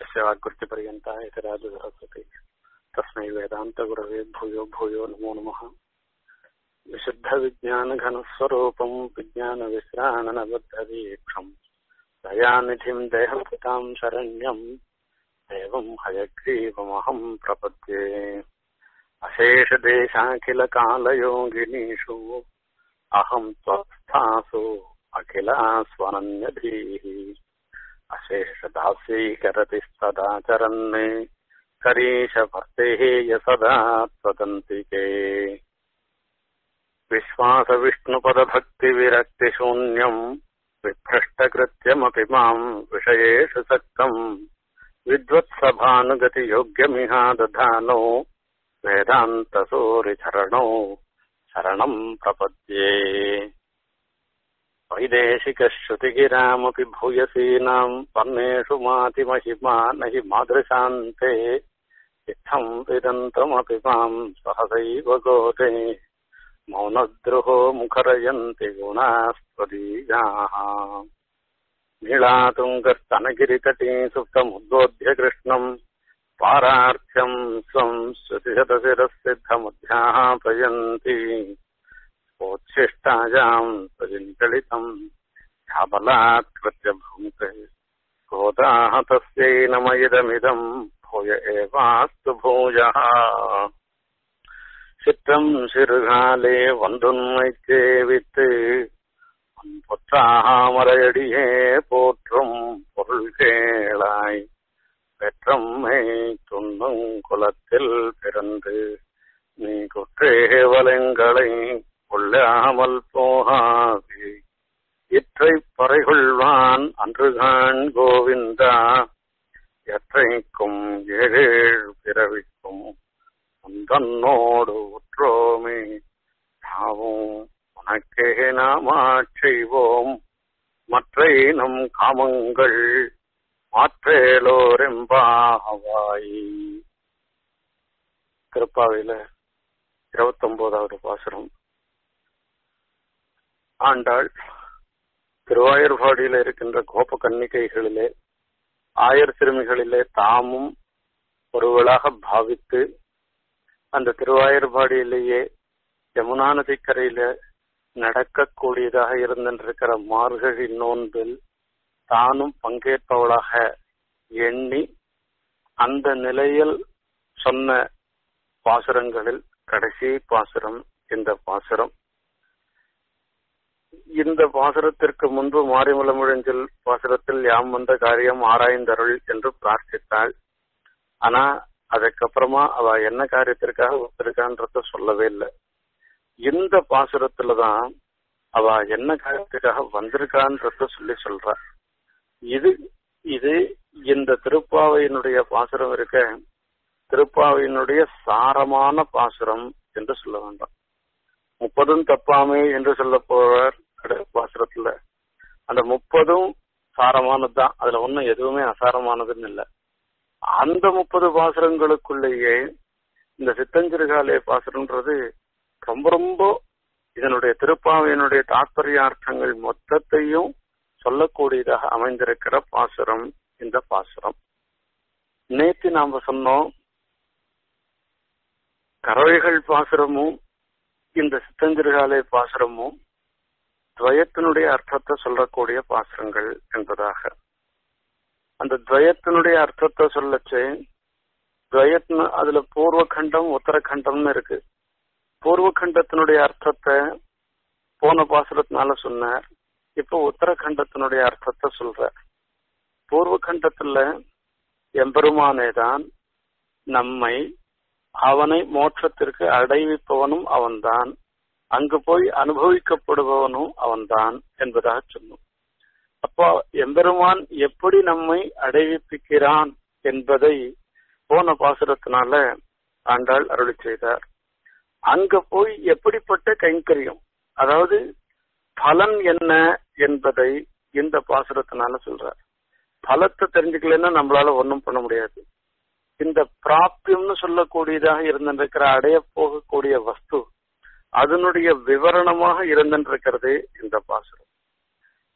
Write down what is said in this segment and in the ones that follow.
यस्य वाक्कृत्यपर्यन्ता इति राजसरस्वती तस्मै वेदान्तगुरवे भूयो भूयो नमो नमः विशुद्धविज्ञानघनस्वरूपम् विज्ञानविश्राणनबद्धदीक्षम् दयानिधिम् देहपिताम् शरण्यम् एवम् हयग्रीवमहम् प्रपद्ये अशेषदेशाखिलकालयोगिनीषु अहम् त्वस्थासु अखिलास्वनन्यधीः अशेषदास्यैकरतिस्तदाचरन् करीशभर्तेः यसदा त्वदन्तिके विश्वासविष्णुपदभक्तिविरक्तिशून्यम् विभ्रष्टकृत्यमपि माम् विषयेषु सक्तम् विद्वत्सभानुगतियोग्यमिहा दधानो वेदान्तसूरिचरणौ शरणम् प्रपद्ये वैदेशिकश्रुतिगिरामपि भूयसीनाम् पर्णेषु मातिमहिमा न हि मादृशान्ते इत्थम् विदन्तमपि माम् सहसैव गोते मौनद्रुहो मुखरयन्ति गुणास्त्वदीयाः नीलातुङ्गस्तनगिरितटी सुप्तमुद्बोध्य कृष्णम् पारार्थ्यम् स्वम् श्रुतिशतशिरःसिद्धमुध्यापयन्ति ओच्छिष्टायाम् प्रजिञ्चलितम् ह्याबलात्कृत्य भुङ्क्ते गोदाः तस्यै नमयिदमिदम् भूय एवास्तु भूयः சிற்றம் சிறுகாலே வந்துண்மைக்கே வித்து பொற்றாமரையடியே போற்றும் பொருள் கேளாய் பெற்றம்மை துண்ணும் குலத்தில் பிறந்து நீ குற்றேவலங்களை கொள்ளாமல் போகாது இற்றை பறைகொள்வான் அன்றுகான் கோவிந்தா எற்றைக்கும் ஏழேழ் பிறவிக்கும் தன்னோடு உற்றோமே நாவும் உனக்கே நாமாட்செய்வோம் மற்ற நம் காமங்கள் மாற்றேலோரெம்பாவாய் திருப்பாவையில இருபத்தி ஒன்பதாவது பாசுரம் ஆண்டாள் திருவாயூர்பாடியில இருக்கின்ற கோப கன்னிகைகளிலே ஆயர் சிறுமிகளிலே தாமும் ஒருவளாக பாவித்து அந்த திருவாயூர்பாடியிலேயே யமுனா நதிக்கரையில நடக்கக்கூடியதாக இருந்திருக்கிற மார்கழி நோன்பில் தானும் பங்கேற்பவளாக எண்ணி அந்த நிலையில் சொன்ன பாசுரங்களில் கடைசி பாசுரம் இந்த பாசுரம் இந்த பாசுரத்திற்கு முன்பு மாரிமலமுழஞ்சில் பாசுரத்தில் யாம் வந்த காரியம் ஆராய்ந்தருள் என்று பிரார்த்தித்தாள் ஆனா அதுக்கப்புறமா அவ என்ன காரியத்திற்காக ஒத்திருக்கான்றத சொல்லவே இல்லை இந்த பாசுரத்துலதான் அவ என்ன காரியத்துக்காக வந்திருக்கான்றத சொல்லி சொல்ற இது இது இந்த திருப்பாவையினுடைய பாசுரம் இருக்க திருப்பாவையினுடைய சாரமான பாசுரம் என்று சொல்ல வேண்டாம் முப்பதும் தப்பாமே என்று சொல்ல போவார் பாசுரத்துல அந்த முப்பதும் சாரமானதுதான் அதுல ஒன்னும் எதுவுமே அசாரமானதுன்னு இல்லை அந்த முப்பது பாசுரங்களுக்குள்ளேயே இந்த சித்தஞ்சிறுகாலே பாசுரன்றது ரொம்ப ரொம்ப இதனுடைய திருப்பாவையினுடைய தாற்பயார்த்தங்கள் மொத்தத்தையும் சொல்லக்கூடியதாக அமைந்திருக்கிற பாசுரம் இந்த பாசுரம் நேற்று நாம சொன்னோம் கறவைகள் பாசுரமும் இந்த சித்தஞ்சிறுகாலே பாசுரமும் துவயத்தினுடைய அர்த்தத்தை சொல்லக்கூடிய பாசுரங்கள் என்பதாக அந்த துவயத்தினுடைய அர்த்தத்தை சொல்லச்சு துவயத்னு அதுல பூர்வகண்டம் உத்தரகண்டம்னு இருக்கு பூர்வகண்டத்தினுடைய அர்த்தத்தை போன பாசுரத்தினால சொன்னார் இப்போ உத்தரகண்டத்தினுடைய அர்த்தத்தை சொல்ற பூர்வகண்டத்துல எம்பெருமானேதான் நம்மை அவனை மோட்சத்திற்கு அடைவிப்பவனும் அவன்தான் அங்கு போய் அனுபவிக்கப்படுபவனும் அவன்தான் என்பதாக சொன்னோம் அப்போ எம்பெருமான் எப்படி நம்மை அடைவிப்பிக்கிறான் என்பதை போன பாசுரத்தினால ஆண்டாள் அருளி செய்தார் அங்க போய் எப்படிப்பட்ட கைங்கரியம் அதாவது பலன் என்ன என்பதை இந்த பாசுரத்தினால சொல்றார் பலத்தை தெரிஞ்சுக்கலன்னா நம்மளால ஒன்றும் பண்ண முடியாது இந்த பிராப்தியம்னு சொல்லக்கூடியதாக இருந்திருக்கிற அடைய போகக்கூடிய வஸ்து அதனுடைய விவரணமாக இருந்திருக்கிறது இந்த பாசுரம்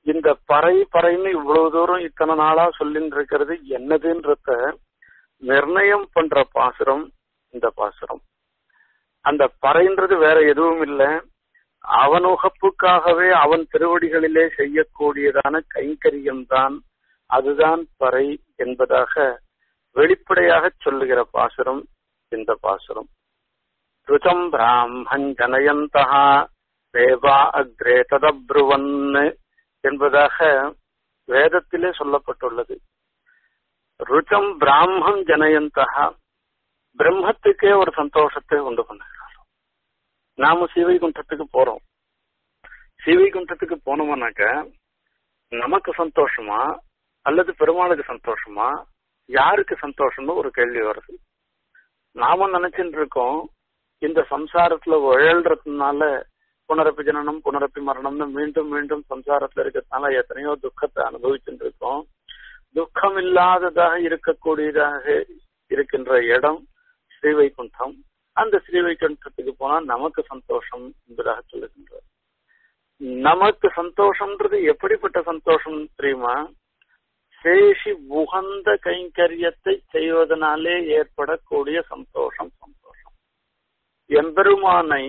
இந்த பறை பறைன்னு இவ்வளவு தூரம் இத்தனை நாளா சொல்லின்னு இருக்கிறது என்னதுன்றத நிர்ணயம் பண்ற பாசுரம் இந்த பாசுரம் அந்த பறைன்றது வேற எதுவும் இல்லை அவன் உகப்புக்காகவே அவன் திருவடிகளிலே செய்யக்கூடியதான கைங்கரியம் தான் அதுதான் பறை என்பதாக வெளிப்படையாக சொல்லுகிற பாசுரம் இந்த பாசுரம் ருச்சம் பிராமன் ஜனயந்தா தேவா அக்ரே ததப்ருவன் என்பதாக வேதத்திலே சொல்லப்பட்டுள்ளது ருச்சம் பிராமம் ஜனயந்தா பிரம்மத்துக்கே ஒரு சந்தோஷத்தை உண்டு பண்ணுகிறார் நாம சிவைகுண்டத்துக்கு போறோம் சிவைகுண்டத்துக்கு போனோம்னாக்க நமக்கு சந்தோஷமா அல்லது பெருமாளுக்கு சந்தோஷமா யாருக்கு சந்தோஷம்னு ஒரு கேள்வி வருது நாம நினைச்சுட்டு இருக்கோம் இந்த சம்சாரத்துல உழல்றதுனால புனரப்பி ஜனனம் புனரப்பி மரணம்னு மீண்டும் மீண்டும் சம்சாரத்துல இருக்கிறதுனால எத்தனையோ துக்கத்தை அனுபவிச்சுட்டு இருக்கோம் துக்கம் இல்லாததாக இருக்கக்கூடியதாக இருக்கின்ற இடம் ஸ்ரீவைகுண்டம் அந்த ஸ்ரீவைகுண்டத்துக்கு போனா நமக்கு சந்தோஷம் என்பதாக சொல்லுகின்றார் நமக்கு சந்தோஷம்ன்றது எப்படிப்பட்ட சந்தோஷம் தெரியுமா சேஷி உகந்த கைங்கரியத்தை செய்வதனாலே ஏற்படக்கூடிய சந்தோஷம் சந்தோஷம் எம்பெருமானை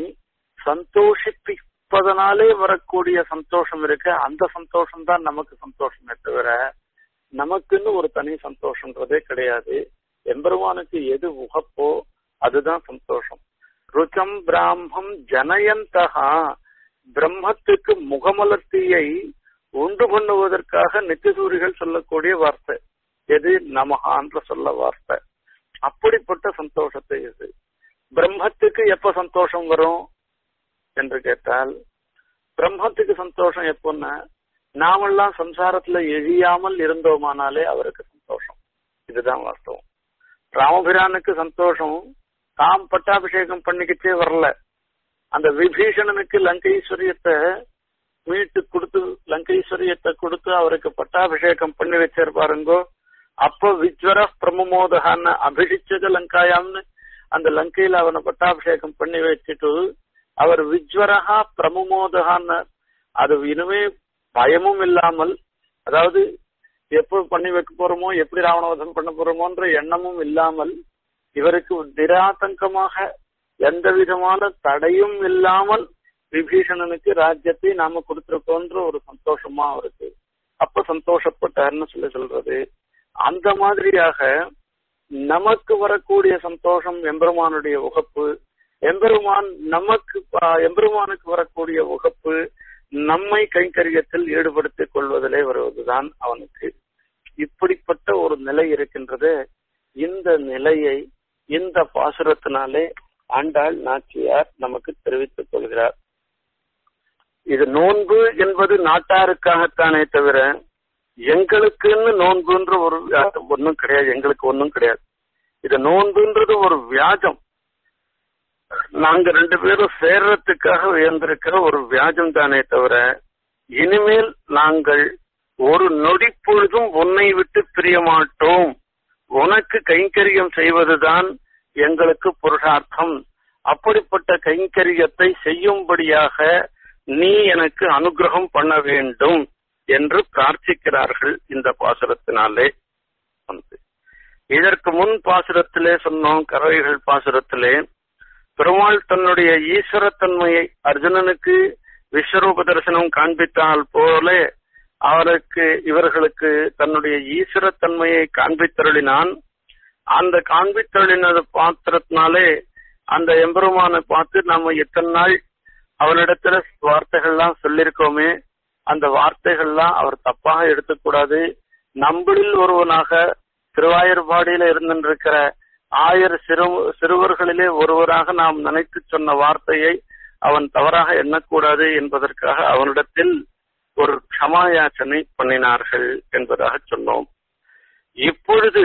சந்தோஷிப்பிப்பதனாலே வரக்கூடிய சந்தோஷம் இருக்கு அந்த சந்தோஷம் தான் நமக்கு சந்தோஷமே தவிர நமக்குன்னு ஒரு தனி சந்தோஷம்ன்றதே கிடையாது எம்பெருமானுக்கு எது உகப்போ அதுதான் சந்தோஷம் ருச்சம் பிராமம் ஜனயந்தகா பிரம்மத்துக்கு முகமலர்த்தியை உண்டு பண்ணுவதற்காக நித்தியசூரிகள் சொல்லக்கூடிய வார்த்தை எது நமகான்ற சொல்ல வார்த்தை அப்படிப்பட்ட சந்தோஷத்தை இது பிரம்மத்துக்கு எப்ப சந்தோஷம் வரும் என்று கேட்டால் பிரம்மத்துக்கு சந்தோஷம் எப்போன்னா நாமெல்லாம் சம்சாரத்துல எழியாமல் இருந்தோமானாலே அவருக்கு சந்தோஷம் இதுதான் வாஸ்தவம் ராமபிரானுக்கு சந்தோஷம் தாம் பட்டாபிஷேகம் பண்ணிக்கிட்டே வரல அந்த விபீஷணனுக்கு லங்கைஸ்வரியத்தை மீட்டு கொடுத்து லங்கைஸ்வரியத்தை கொடுத்து அவருக்கு பட்டாபிஷேகம் பண்ணி வச்சிருப்பாருங்கோ அப்ப விஜ்வர பிரமமோதகான்னு அபிஷிச்சது லங்காயாம்னு அந்த லங்கையில அவனை பட்டாபிஷேகம் பண்ணி வச்சுட்டு அவர் விஜ்வரகா பிரமமோதகான்னு அது இனிமே பயமும் இல்லாமல் அதாவது எப்போ பண்ணி வைக்க போறோமோ எப்படி ராவணவதம் பண்ண போறோமோன்ற எண்ணமும் இல்லாமல் இவருக்கு நிராதங்கமாக எந்த விதமான தடையும் இல்லாமல் விபீஷணனுக்கு ராஜ்யத்தை நாம கொடுத்திருக்கோன்ற ஒரு சந்தோஷமா அவருக்கு அப்ப சந்தோஷப்பட்டார்னு சொல்லி சொல்றது அந்த மாதிரியாக நமக்கு வரக்கூடிய சந்தோஷம் எம்பெருமானுடைய உகப்பு எம்பெருமான் நமக்கு எம்பெருமானுக்கு வரக்கூடிய உகப்பு நம்மை கைங்கரியத்தில் ஈடுபடுத்திக் கொள்வதிலே வருவதுதான் அவனுக்கு இப்படிப்பட்ட ஒரு நிலை இருக்கின்றது இந்த நிலையை இந்த பாசுரத்தினாலே ஆண்டாள் நாச்சியார் நமக்கு தெரிவித்துக் கொள்கிறார் இது நோன்பு என்பது நாட்டாருக்காகத்தானே தவிர எங்களுக்குன்னு நோன்புன்ற ஒரு ஒன்றும் கிடையாது எங்களுக்கு ஒன்றும் கிடையாது இது நோன்புன்றது ஒரு வியாஜம் நாங்க ரெண்டு பேரும் சேர்றதுக்காக உயர்ந்திருக்கிற ஒரு வியாஜம் தானே தவிர இனிமேல் நாங்கள் ஒரு நொடி பொழுதும் உன்னை விட்டு பிரிய மாட்டோம் உனக்கு கைங்கரியம் செய்வதுதான் எங்களுக்கு புருஷார்த்தம் அப்படிப்பட்ட கைங்கரியத்தை செய்யும்படியாக நீ எனக்கு அனுகிரகம் பண்ண வேண்டும் என்று பிரார்த்திக்கிறார்கள் இந்த பாசுரத்தினாலே வந்து இதற்கு முன் பாசுரத்திலே சொன்னோம் கறவைகள் பாசுரத்திலே பெருமாள் தன்னுடைய ஈஸ்வரத்தன்மையை அர்ஜுனனுக்கு விஸ்வரூப தரிசனம் காண்பித்தால் போல அவருக்கு இவர்களுக்கு தன்னுடைய ஈஸ்வரத்தன்மையை காண்பித்தருளினான் அந்த காண்பித்தருளினது பாத்திரத்தினாலே அந்த எம்பெருமானை பார்த்து நம்ம எத்தனை நாள் அவனிடத்துல வார்த்தைகள்லாம் சொல்லியிருக்கோமே அந்த வார்த்தைகள்லாம் அவர் தப்பாக எடுத்துக்கூடாது நம்மளில் ஒருவனாக திருவாயூர்பாடியில இருந்திருக்கிற ஆயர் சிறு சிறுவர்களிலே ஒருவராக நாம் நினைத்து சொன்ன வார்த்தையை அவன் தவறாக எண்ணக்கூடாது என்பதற்காக அவனிடத்தில் ஒரு க்ஷமாயாச்சனை பண்ணினார்கள் என்பதாக சொன்னோம் இப்பொழுது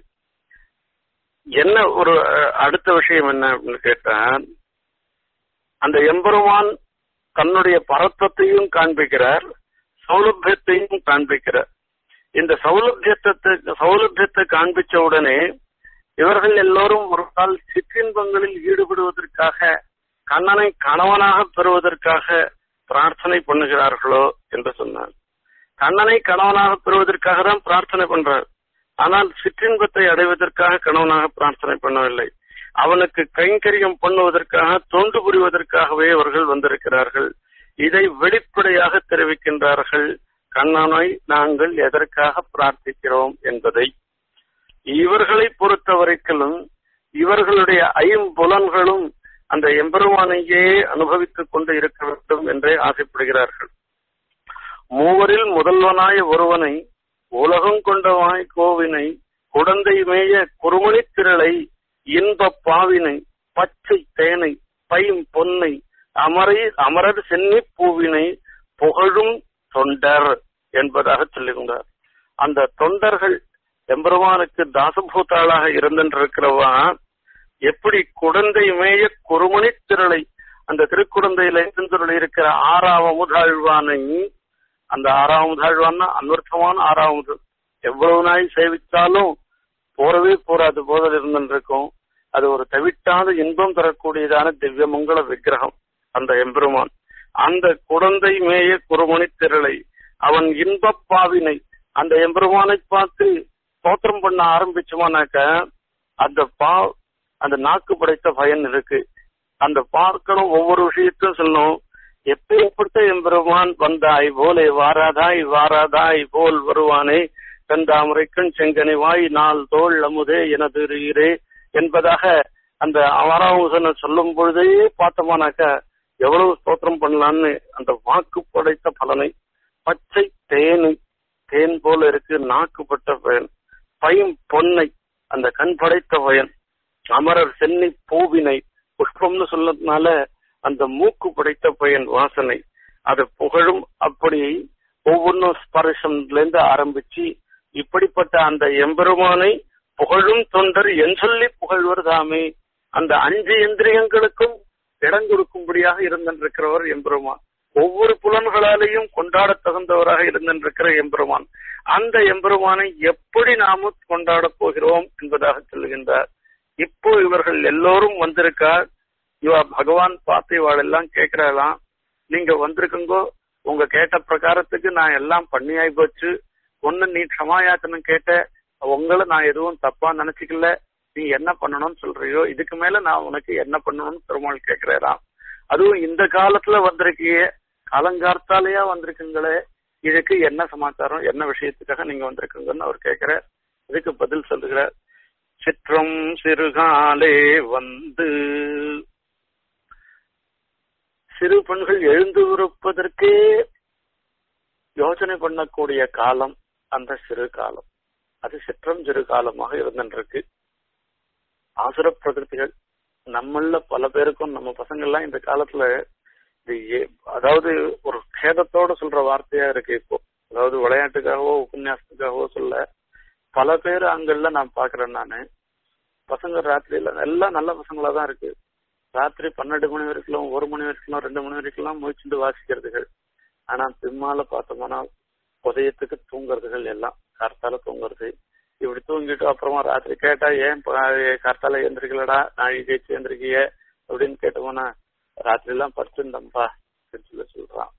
என்ன ஒரு அடுத்த விஷயம் என்ன அப்படின்னு கேட்டா அந்த எம்பெருமான் தன்னுடைய பரத்வத்தையும் காண்பிக்கிறார் சௌலபியத்தையும் காண்பிக்கிறார் இந்த சௌலபியத்தை சௌலபியத்தை காண்பிச்ச உடனே இவர்கள் எல்லோரும் ஒரு நாள் சிற்றின்பங்களில் ஈடுபடுவதற்காக கண்ணனை கணவனாக பெறுவதற்காக பிரார்த்தனை பண்ணுகிறார்களோ என்று சொன்னார் கண்ணனை கணவனாக பெறுவதற்காக தான் பிரார்த்தனை பண்றார் ஆனால் சிற்றின்பத்தை அடைவதற்காக கணவனாக பிரார்த்தனை பண்ணவில்லை அவனுக்கு கைங்கரியம் பண்ணுவதற்காக தொண்டு புரிவதற்காகவே அவர்கள் வந்திருக்கிறார்கள் இதை வெளிப்படையாக தெரிவிக்கின்றார்கள் கண்ணனை நாங்கள் எதற்காக பிரார்த்திக்கிறோம் என்பதை இவர்களை பொறுத்த வரைக்கும் இவர்களுடைய ஐம்புலன்களும் அந்த எம்பெருமானையே அனுபவித்துக் கொண்டு இருக்க வேண்டும் என்றே ஆசைப்படுகிறார்கள் மூவரில் முதல்வனாய ஒருவனை உலகம் கொண்டவாய் கோவினை குடந்தை மேய குறுமணி திரளை இன்ப பாவினை பச்சை தேனை பைம் பொன்னை அமரை அமரர் சென்னி பூவினை புகழும் தொண்டர் என்பதாக சொல்லுகின்றார் அந்த தொண்டர்கள் எம்பெருமானுக்கு தாசபூத்தாளாக இருந்திருக்கிறவா எப்படி குடந்தை மேய குறுமணி திரளை அந்த திருக்குடந்தையில இருந்துள்ள இருக்கிற ஆறாவமுதாழ்வானை அந்த ஆறாவமுதாழ்வான்னா அன்வர்த்தமான ஆறாவது எவ்வளவு நாய் சேவித்தாலும் போறவே போறாது போதல் இருந்திருக்கும் அது ஒரு தவிட்டாத இன்பம் தரக்கூடியதான திவ்ய மங்கள விக்கிரகம் அந்த எம்பெருமான் அந்த குடந்தை மேய குறுமணி திரளை அவன் இன்பப் பாவினை அந்த எம்பெருமானை பார்த்து தோற்றம் பண்ண ஆரம்பிச்சோமானாக்க அந்த பா அந்த நாக்கு படைத்த பயன் இருக்கு அந்த பார்க்கணும் ஒவ்வொரு விஷயத்தையும் சொல்லணும் எப்பேற்பட்ட எம்பெருமான் வந்தாய் போலே வாராதாய் வாராதாய் போல் வருவானே கந்தாமரைக்கண் செங்கனை வாய் நாள் தோல் அமுதே எனது ஈரே என்பதாக அந்த ஆறாவது சொல்லும் பொழுதே பார்த்தோமானாக்க எவ்வளவு ஸ்தோத்திரம் பண்ணலான்னு அந்த வாக்கு படைத்த பலனை பச்சை தேனி தேன் போல இருக்கு நாக்குப்பட்ட பயன் பையும் பொன்னை அந்த கண் படைத்த பயன் அமரர் சென்னி பூவினை புஷ்பம்னு சொல்லதுனால அந்த மூக்கு படைத்த பயன் வாசனை அது புகழும் அப்படி ஒவ்வொன்றும் ஸ்பர்ஷம்ல இருந்து ஆரம்பிச்சு இப்படிப்பட்ட அந்த எம்பெருமானை புகழும் தொண்டர் என் சொல்லி புகழ்வர் தாமே அந்த அஞ்சு இந்திரியங்களுக்கும் இடம் கொடுக்கும்படியாக இருந்திருக்கிறவர் எம்பெருமான் ஒவ்வொரு புலன்களாலேயும் கொண்டாட தகுந்தவராக இருந்திருக்கிற எம்பெருமான் அந்த எம்பெருமானை எப்படி நாம கொண்டாட போகிறோம் என்பதாக சொல்லுகின்றார் இப்போ இவர்கள் எல்லோரும் வந்திருக்கார் இவ பகவான் பார்த்து இவாளெல்லாம் கேட்கிறாளாம் நீங்க வந்திருக்குங்கோ உங்க கேட்ட பிரகாரத்துக்கு நான் எல்லாம் பண்ணியாய் போச்சு ஒண்ணு நீ க்ஷமாயாத்தனம் கேட்ட உங்களை நான் எதுவும் தப்பா நினைச்சுக்கல நீ என்ன பண்ணணும்னு சொல்றியோ இதுக்கு மேல நான் உனக்கு என்ன பண்ணணும்னு பெருமாள் கேட்கிறாராம் அதுவும் இந்த காலத்துல வந்திருக்கிய காலங்கார்த்தாலேயா வந்திருக்குங்களே இதுக்கு என்ன சமாச்சாரம் என்ன விஷயத்துக்காக நீங்க வந்திருக்குங்கன்னு அவர் கேட்கிற இதுக்கு பதில் சொல்லுகிற சிற்றம் சிறுகாலே வந்து சிறு பெண்கள் எழுந்து இருப்பதற்கே யோசனை பண்ணக்கூடிய காலம் அந்த சிறு காலம் அது சிற்றம் சிறு காலமாக இருந்துருக்கு ஆசுர பிரகிருதிகள் நம்மள பல பேருக்கும் நம்ம பசங்க எல்லாம் இந்த காலத்துல இது ஏ- அதாவது ஒரு கேதத்தோட சொல்ற வார்த்தையா இருக்கு இப்போ அதாவது விளையாட்டுக்காகவோ உபன்யாசத்துக்காகவோ சொல்ல பல பேர் அங்கெல்லாம் நான் பாக்குறேன் நானு பசங்க ராத்திரியில எல்லாம் நல்ல பசங்களா தான் இருக்கு ராத்திரி பன்னெண்டு மணி வரைக்கும் ஒரு மணி வரைக்கும் ரெண்டு மணி வரைக்கும் முயற்சிட்டு வாசிக்கிறதுகள் ஆனா பின்னால பார்த்தோம்னா புதையத்துக்கு தூங்குறதுகள் எல்லாம் கர்த்தால தூங்குறது இப்படி தூங்கிட்டு அப்புறமா ராத்திரி கேட்டா ஏன் கர்த்தால ஏந்திரிக்கலடா நாளைக்கு கழிச்சு ஏந்திரிக்கிய அப்படின்னு கேட்டோம்னா ராத்திரி எல்லாம் படுத்திருந்தம்பா அப்படின்னு சொல்லி சொல்றான்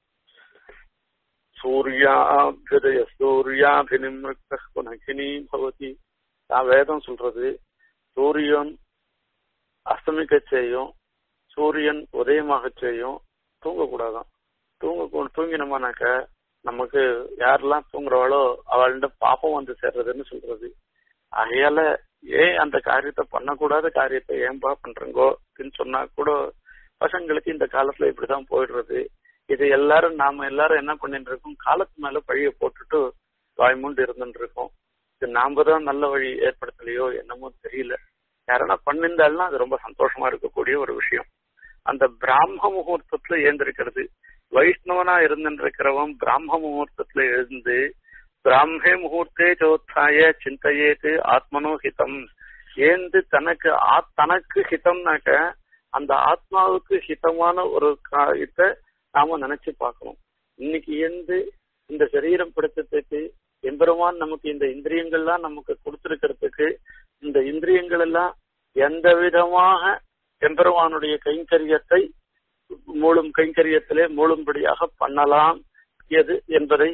சூர்யாபிதய சூர்யாபினிமிருத்த புனகினி பவதி நான் வேதம் சொல்றது சூரியன் அஸ்தமிக்க செய்யும் சூரியன் உதயமாக செய்யும் தூங்கக்கூடாதான் தூங்க தூங்கினோமானாக்க நமக்கு யாரெல்லாம் தூங்குறவாளோ அவள்கிட்ட பாப்பம் வந்து சேர்றதுன்னு சொல்றது ஆகையால ஏன் அந்த காரியத்தை பண்ணக்கூடாத காரியத்தை ஏன்பா பண்றீங்கோ அப்படின்னு சொன்னா கூட பசங்களுக்கு இந்த காலத்துல இப்படிதான் போயிடுறது இது எல்லாரும் நாம எல்லாரும் என்ன பண்ணிட்டு இருக்கோம் காலத்து மேல பழிய போட்டுட்டு வாய்மூண்டு இருந்துட்டு இருக்கோம் இது நாம தான் நல்ல வழி ஏற்படுத்தலையோ என்னமோ தெரியல யாரனா பண்ணிருந்தாலும் அது ரொம்ப சந்தோஷமா இருக்கக்கூடிய ஒரு விஷயம் அந்த பிராம முகூர்த்தத்துல ஏந்திருக்கிறது வைஷ்ணவனா இருந்திருக்கிறவன் பிராம முகூர்த்தத்துல எழுந்து பிராமே முகூர்த்தே சோத்தாய சிந்தையேது ஆத்மனோ ஹிதம் ஏந்து தனக்கு ஆ- தனக்கு ஹிதம்னாக்க அந்த ஆத்மாவுக்கு ஹிதமான ஒரு காரியத்தை நாம நினைச்சு பார்க்கணும் இன்னைக்கு ஏந்து இந்த சரீரம் படுத்ததுக்கு எம்பெருமான் நமக்கு இந்த இந்திரியங்கள்லாம் நமக்கு கொடுத்திருக்கிறதுக்கு இந்த இந்திரியங்கள் எல்லாம் எந்த விதமாக எம்பெருமானுடைய கைங்கரியத்தை மூழும் கைங்கரியத்திலே மூழும்படியாக பண்ணலாம் எது என்பதை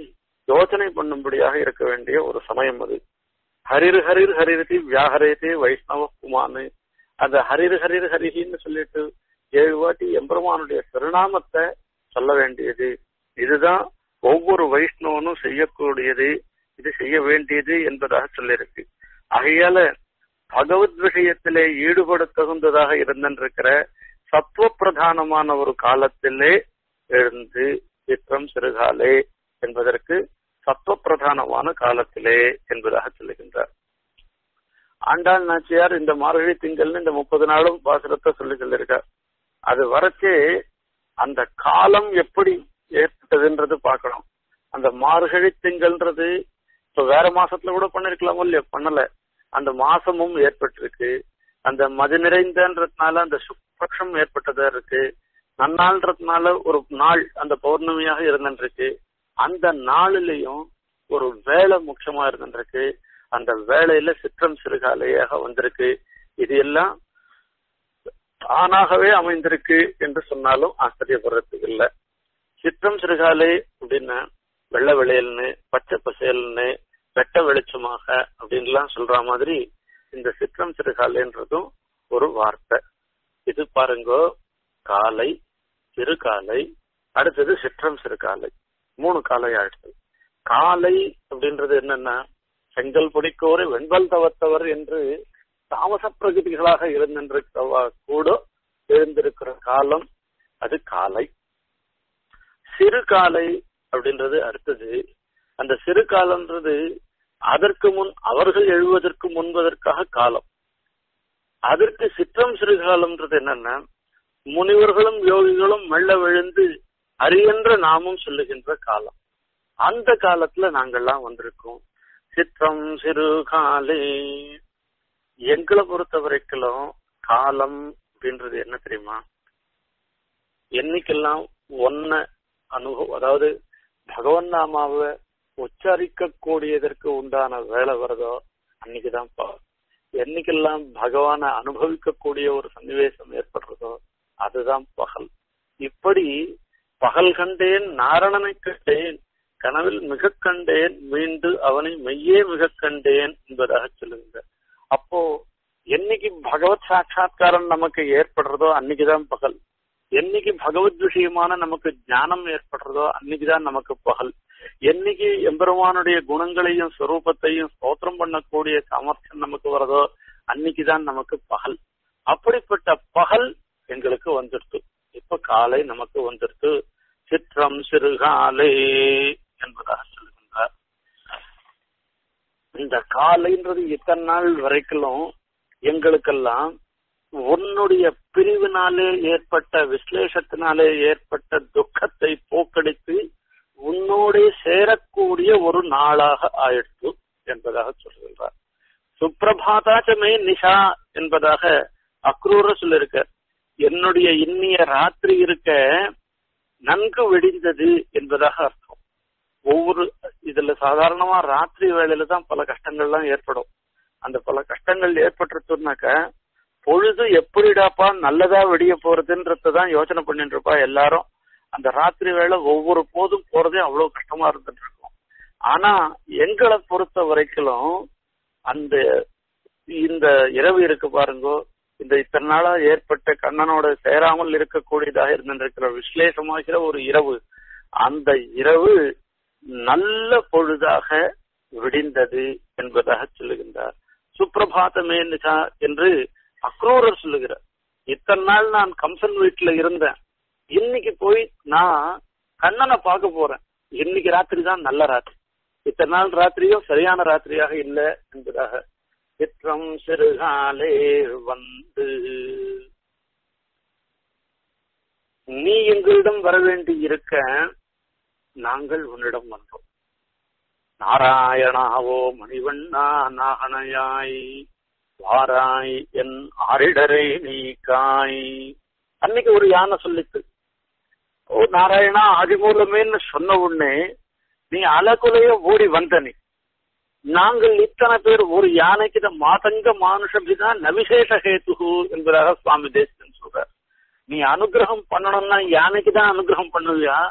யோசனை பண்ணும்படியாக இருக்க வேண்டிய ஒரு சமயம் அது ஹரிர் ஹரிர் ஹரிரதி வியாகரேதே வைஷ்ணவ குமானு அந்த ஹரிர் ஹரிர் ஹரிஹின்னு சொல்லிட்டு ஏழு வாட்டி எம்பெருமானுடைய திருநாமத்தை சொல்ல வேண்டியது இதுதான் ஒவ்வொரு வைஷ்ணவனும் செய்யக்கூடியது இது செய்ய வேண்டியது என்பதாக சொல்லியிருக்கு ஆகையால பகவத் விஷயத்திலே ஈடுபட தகுந்ததாக இருந்திருக்கிற சத்துவ பிரதானமான ஒரு காலத்திலே எழுந்து சித்திரம் சிறுகாலே என்பதற்கு சத்துவ பிரதானமான காலத்திலே என்பதாக சொல்லுகின்றார் ஆண்டாள் நாச்சியார் இந்த மார்கழி திங்கள்னு இந்த முப்பது நாளும் பாசுரத்தை சொல்லி சொல்லியிருக்கார் அது வரைச்சே அந்த காலம் எப்படி ஏற்பட்டதுன்றது பார்க்கணும் அந்த மார்கழி திங்கள்ன்றது இப்ப வேற மாசத்துல கூட பண்ணிருக்கலாமோ இல்லையா பண்ணல அந்த மாசமும் ஏற்பட்டிருக்கு அந்த மது நிறைந்தன்றதுனால அந்த சுப்பக்ஷம் ஏற்பட்டதா இருக்கு நன்னாள்ன்றதுனால ஒரு நாள் அந்த பௌர்ணமியாக இருந்துருக்கு அந்த நாளிலையும் ஒரு வேலை முக்கியமா இருந்துருக்கு அந்த வேலையில சிற்றம் சிறுகாலையாக வந்திருக்கு இது எல்லாம் தானாகவே அமைந்திருக்கு என்று சொன்னாலும் ஆச்சரியப்படுறதுக்கு இல்ல சிற்றம் சிறுகாலை அப்படின்னா வெள்ளை வெளியல்னு பச்சை பசேல்னு வெட்ட வெளிச்சமாக அப்படின்லாம் சொல்ற மாதிரி இந்த சிற்றம் சிறுகாலைன்றதும் ஒரு வார்த்தை இது பாருங்க காலை சிறுகாலை அடுத்தது சிற்றம் சிறுகாலை மூணு காலை ஆயிடுச்சு காலை அப்படின்றது என்னன்னா செங்கல் பிடிக்கோரு வெண்பல் தவத்தவர் என்று தாமச பிரகதிகளாக இருந்திருக்கிறவா கூட எழுந்திருக்கிற காலம் அது காலை சிறு காலை அப்படின்றது அடுத்தது அந்த சிறு காலம்ன்றது அதற்கு முன் அவர்கள் எழுவதற்கு முன்பதற்காக காலம் அதற்கு சிற்றம் சிறுகாலம்ன்றது என்னன்னா முனிவர்களும் யோகிகளும் மெல்ல விழுந்து அரியன்ற நாமும் சொல்லுகின்ற காலம் அந்த காலத்துல நாங்கள்லாம் வந்திருக்கோம் சிற்றம் சிறு காலே எங்களை பொறுத்த வரைக்கும் காலம் அப்படின்றது என்ன தெரியுமா என்னைக்கெல்லாம் ஒன்ன அனுபவம் அதாவது பகவன் நாமாவை உச்சரிக்க கூடியதற்கு உண்டான வேலை வருதோ அன்னைக்குதான் என்னைக்கெல்லாம் பகவான அனுபவிக்க கூடிய ஒரு சன்னிவேசம் ஏற்படுறதோ அதுதான் பகல் இப்படி பகல் கண்டேன் நாரணனை கண்டேன் கனவில் மிக கண்டேன் மீண்டு அவனை மெய்யே மிக கண்டேன் என்பதாக சொல்லுங்க அப்போ என்னைக்கு பகவத் சாட்சா்காரம் நமக்கு ஏற்படுறதோ அன்னைக்குதான் பகல் என்னைக்கு பகவத் விஷயமான நமக்கு ஞானம் ஏற்படுறதோ அன்னைக்குதான் நமக்கு பகல் என்னைக்கு எம்பெருமானுடைய குணங்களையும் ஸ்வரூபத்தையும் ஸ்தோத்திரம் பண்ணக்கூடிய சாமர்த்தியம் நமக்கு வரதோ அன்னைக்குதான் நமக்கு பகல் அப்படிப்பட்ட பகல் எங்களுக்கு வந்துடுத்து இப்ப காலை நமக்கு வந்துடுத்து சிற்றம் சிறுகாலை என்பதாக சொல்லுகின்றார் இந்த காலைன்றது இத்தனை நாள் வரைக்கும் எங்களுக்கெல்லாம் உன்னுடைய பிரிவினாலே ஏற்பட்ட விசலேஷத்தினாலே ஏற்பட்ட துக்கத்தை போக்கடித்து உன்னோடே சேரக்கூடிய ஒரு நாளாக ஆயிடுத்து என்பதாக சொல்லுகின்றார் சுப்பிரபாதாச்சமே நிஷா என்பதாக அக்ரூர சொல்லிருக்க என்னுடைய இன்னிய ராத்திரி இருக்க நன்கு வெடிந்தது என்பதாக அர்த்தம் ஒவ்வொரு இதுல சாதாரணமா ராத்திரி வேலையில தான் பல கஷ்டங்கள்லாம் ஏற்படும் அந்த பல கஷ்டங்கள் ஏற்பட்டுருச்சுனாக்க பொழுது எப்படிடாப்பா நல்லதா வெடிய போறதுன்றதான் யோசனை பண்ணிட்டு இருப்பா எல்லாரும் அந்த ராத்திரி வேலை ஒவ்வொரு போதும் போறதே அவ்வளவு கஷ்டமா இருந்துட்டு இருக்கும் ஆனா எங்களை பொறுத்த வரைக்கும் அந்த இந்த இரவு இருக்கு பாருங்க இந்த இத்தனை நாளா ஏற்பட்ட கண்ணனோட சேராமல் இருக்கக்கூடியதாக இருந்திருக்கிற விசலேஷமாகிற ஒரு இரவு அந்த இரவு நல்ல பொழுதாக விடிந்தது என்பதாக சொல்லுகின்றார் சுப்பிரபாதமே நிஷா என்று அக்ரூரர் சொல்லுகிறார் இத்தனை நாள் நான் கம்சன் வீட்டுல இருந்தேன் இன்னைக்கு போய் நான் கண்ணனை பார்க்க போறேன் இன்னைக்கு ராத்திரி தான் நல்ல ராத்திரி இத்தனை நாள் ராத்திரியும் சரியான ராத்திரியாக இல்லை என்பதாக சிற்றம் சிறுகாலே வந்து நீ எங்களிடம் வர வேண்டி இருக்க நாங்கள் உன்னிடம் வந்தோம் நாராயணாவோ மணிவண்ணா நாகனையாய் வாராய் என் ஆரிடரை நீக்காய் அன்னைக்கு ஒரு யானை சொல்லித்து ஓ நாராயணா ஆதிமூலமேன்னு சொன்ன உடனே நீ அலகுலைய ஓடி வந்த நீ நாங்கள் இத்தனை பேர் ஒரு யானைக்கு மாதங்க மானுஷபிதா நவிசேஷ ஹேத்து என்பதாக சுவாமி தேசன் சொல்றார் நீ அனுகிரகம் பண்ணணும்னா யானைக்கு தான் அனுகிரகம் பண்ணுவியா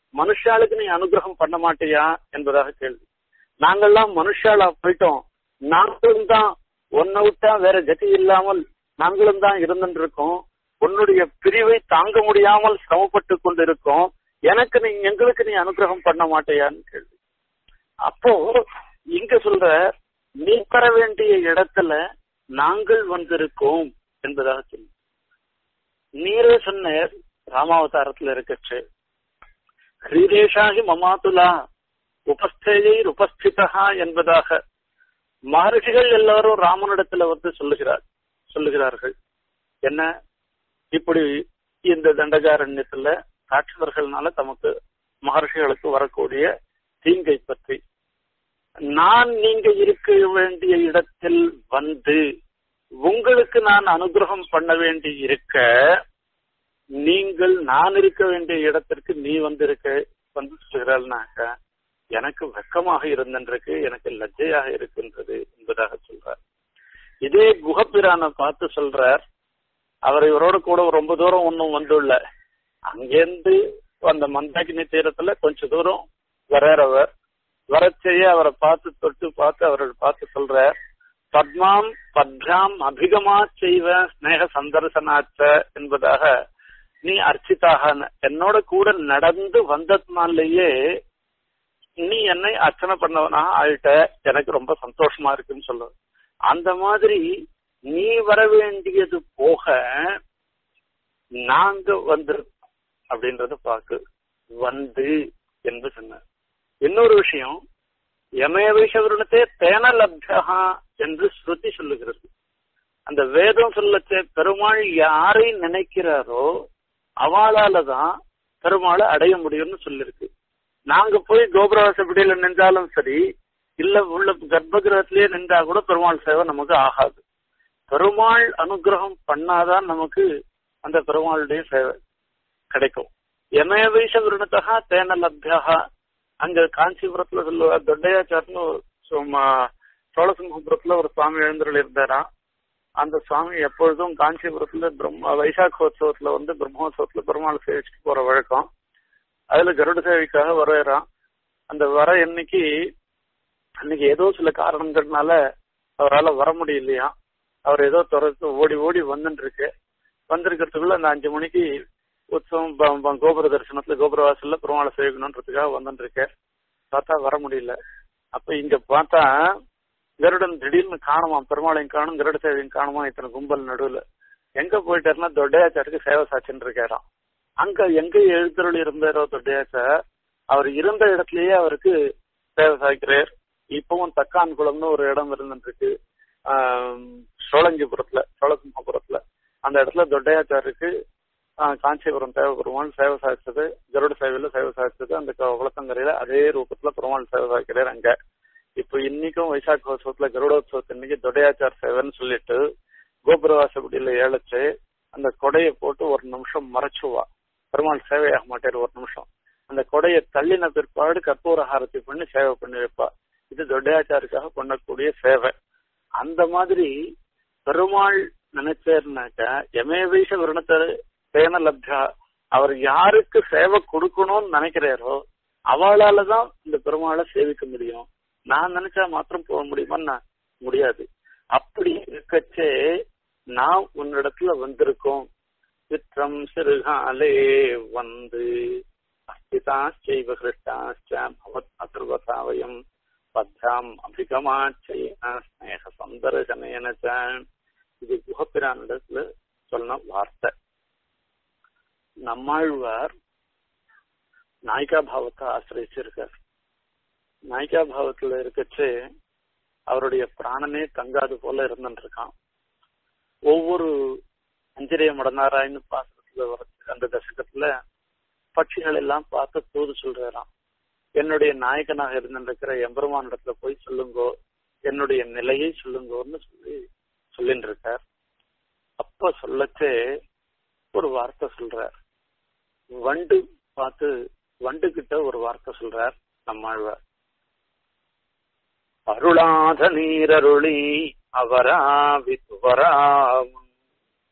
மனுஷாளுக்கு நீ அனுகிரகம் பண்ண மாட்டியா என்பதாக கேள்வி நாங்கெல்லாம் மனுஷாலா போயிட்டோம் நாங்களும் தான் உன்னை விட்டா வேற கதி இல்லாமல் நாங்களும் தான் இருந்துட்டு இருக்கோம் உன்னுடைய பிரிவை தாங்க முடியாமல் சிரமப்பட்டு கொண்டிருக்கோம் எனக்கு நீ எங்களுக்கு நீ அனுகிரகம் பண்ண மாட்டேயான்னு கேள்வி அப்போ இங்க சொல்ற நீ பெற வேண்டிய இடத்துல நாங்கள் வந்திருக்கோம் என்பதாக சொல்லு நீரே சொன்ன ராமாவதாரத்துல இருக்கச்சு ஹிரீதேஷாகி மமாதுலா உபஸ்தேயை உபஸ்திதா என்பதாக மகர்ஷிகள் எல்லாரும் ராமனிடத்துல வந்து சொல்லுகிறார் சொல்லுகிறார்கள் என்ன இப்படி இந்த தண்டகாரண்யத்துல ராட்சதர்கள்னால தமக்கு மகர்ஷிகளுக்கு வரக்கூடிய தீங்கை பற்றி நான் நீங்க இருக்க வேண்டிய இடத்தில் வந்து உங்களுக்கு நான் அனுகிரகம் பண்ண வேண்டி இருக்க நீங்கள் நான் இருக்க வேண்டிய இடத்திற்கு நீ வந்திருக்க வந்து சொல்கிறாள்னாக்க எனக்கு வெக்கமாக இருந்திருக்கு எனக்கு லஜ்ஜையாக இருக்கின்றது என்பதாக சொல்றார் இதே குஹப்பிரான பார்த்து சொல்றார் அவர் இவரோட கூட ரொம்ப தூரம் ஒன்னும் வந்துள்ள அங்கேருந்து அந்த மந்தாகினி தீரத்துல கொஞ்ச தூரம் வர்றவர் வரச்செய்ய அவரை பார்த்து தொட்டு பார்த்து அவரை பார்த்து சொல்றார் பத்மாம் பத்ராம் அபிகமா செய்வ ஸ்நேக சந்தர்சனாச்ச என்பதாக நீ அர்ச்சிதாக என்னோட கூட நடந்து வந்ததுனாலேயே நீ என்னை அர்ச்சனை பண்ணவனாக ஆயிட்ட எனக்கு ரொம்ப சந்தோஷமா இருக்குன்னு சொல்ற அந்த மாதிரி நீ வர வேண்டியது போக நாங்க வந்து அப்படின்றத பாக்கு வந்து என்று சொன்ன இன்னொரு விஷயம் யமயவேஷவருணத்தே தேன லப்தகா என்று ஸ்ருதி சொல்லுகிறது அந்த வேதம் சொல்லச்சே பெருமாள் யாரை நினைக்கிறாரோ அவளால தான் பெருமாளை அடைய முடியும்னு சொல்லிருக்கு நாங்க போய் கோபுரவாசப்படியில நின்றாலும் சரி இல்ல உள்ள கர்ப்ப கிரகத்திலேயே நின்றா கூட பெருமாள் சேவை நமக்கு ஆகாது பெருமாள் அனுகிரகம் பண்ணாதான் நமக்கு அந்த பெருமாளுடைய சேவை கிடைக்கும் யமயவைஷ விருணத்தகா தேன லப்தகா அங்க காஞ்சிபுரத்துல சொல்லுவா தொண்டையாச்சார்னு சோழசிங்கபுரத்துல ஒரு சுவாமி எழுந்தருள் இருந்தாராம் அந்த சுவாமி எப்பொழுதும் காஞ்சிபுரத்துல பிரம்ம வைசாக்கோத்சவத்துல வந்து பிரம்மோத்சவத்துல பெருமாள் சேவிச்சுட்டு போற வழக்கம் அதுல கருட சேவைக்காக வரையறான் அந்த வர என்னைக்கு அன்னைக்கு ஏதோ சில காரணங்கள்னால அவரால் வர முடியலையா அவர் ஏதோ துறத்து ஓடி ஓடி வந்துட்டு இருக்கு வந்திருக்கிறதுக்குள்ள அந்த அஞ்சு மணிக்கு உற்சவம் கோபுர தரிசனத்துல கோபுர வாசல்ல பெருமாளை சேவிக்கணுன்றதுக்காக வந்துட்டு இருக்கேன் பார்த்தா வர முடியல அப்ப இங்க பார்த்தா கருடன் திடீர்னு காணுமா பெருமாளையும் காணும் கருட சேவையும் காணுமா இத்தனை கும்பல் நடுவுல எங்க போயிட்டாருன்னா தொட்டையாச்சாருக்கு சேவை சாட்சின்னு இருக்காராம் அங்க எங்க எழுத்தருள் இருந்தாரோ தொட்டையாச்சார் அவர் இருந்த இடத்துலயே அவருக்கு சேவை சாய்க்கிறார் இப்பவும் தக்கான் குளம்னு ஒரு இடம் இருந்துருக்கு சோழங்கிபுரத்துல சோழசிம்மபுரத்துல அந்த இடத்துல தொட்டையாச்சாருக்கு காஞ்சிபுரம் தேவ பெருமாள் சேவை சாய்ச்சது கருட சேவையில சேவை சாய்ச்சது அந்த குளத்தங்கரையில அதே ரூபத்துல பெருமாள் சேவை சாய்க்கிறார் அங்க இப்ப இன்னைக்கும் வைசாख உற்சவத்துல கருடோத்சவத்து இன்னைக்கு தொடையாச்சார் சேவைன்னு சொல்லிட்டு கோபுரவாசப்படியில ஏழைச்சு அந்த கொடையை போட்டு ஒரு நிமிஷம் மறைச்சுவா பெருமாள் சேவையாக மாட்டார் ஒரு நிமிஷம் அந்த கொடையை தள்ளின பிற்பாடு கற்பூர ஹாரத்தி பண்ணி சேவை பண்ணி வைப்பா இது தொடையாச்சாருக்காக பண்ணக்கூடிய சேவை அந்த மாதிரி பெருமாள் நினைச்சாருனாக்கா எமேவீஷ விருணத்தை சேன லப்தா அவர் யாருக்கு சேவை கொடுக்கணும்னு நினைக்கிறாரோ அவளால தான் இந்த பெருமாளை சேவிக்க முடியும் நான் நினைச்சா மாத்திரம் போக முடியுமா முடியாது அப்படி இருக்கச்சே நான் உன்னிடத்துல வந்திருக்கோம் சிற்றம் சிறுகாலே வந்து அஸ்திதாச்சைவ ஹிருஷ்டாச்ச பவத் அதிர்வசாவயம் பத்தாம் அபிகமாச்சைன ஸ்நேக சந்தரசனேன இது குகப்பிரானிடத்துல சொன்ன வார்த்தை நம்மாழ்வார் நாயிகா பாவத்தை ஆசிரியச்சிருக்கார் நாயிகா பாவத்துல இருக்கச்சு அவருடைய பிராணனே தங்காது போல இருந்துட்டு இருக்கான் ஒவ்வொரு அஞ்சரிய மடனாராயன்னு பாசத்துல வர அந்த தசகத்துல பட்சிகள் எல்லாம் பார்த்து தூது சொல்றாராம் என்னுடைய நாயகனாக இருந்திருக்கிற எம்பெருமான் இடத்துல போய் சொல்லுங்கோ என்னுடைய நிலையை சொல்லுங்கோன்னு சொல்லி சொல்லிட்டு இருக்கார் அப்ப சொல்லச்சே ஒரு வார்த்தை சொல்றார் வண்டு பார்த்து வண்டு கிட்ட ஒரு வார்த்தை சொல்றார் நம்மாழ்வார் அருளாத நீரருளி அவராவித்துவராமுன்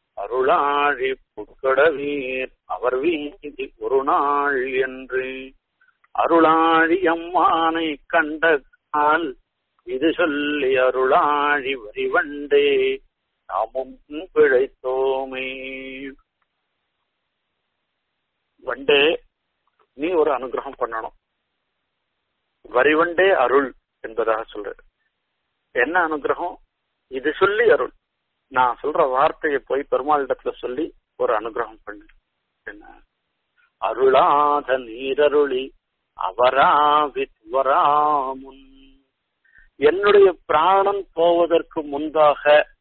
அருளாழி புட்கடவீர் அவர் வீதி ஒரு நாள் என்று அருளாழி அம்மானை கண்ட கால் இது சொல்லி அருளாழி வரிவண்டே நாமும் பிழைத்தோமே வண்டே நீ ஒரு அனுகிரகம் பண்ணணும் வரிவண்டே அருள் என்பதாக சொல்ற என்ன அனுகிரகம் இது சொல்லி அருள் நான் சொல்ற வார்த்தையை போய் பெருமாளிடத்துல சொல்லி ஒரு அனுகிரகம் பண்ணு என்ன அருளாத நீரருளி அவராவித்வராமுன் என்னுடைய பிராணம் போவதற்கு முன்பாக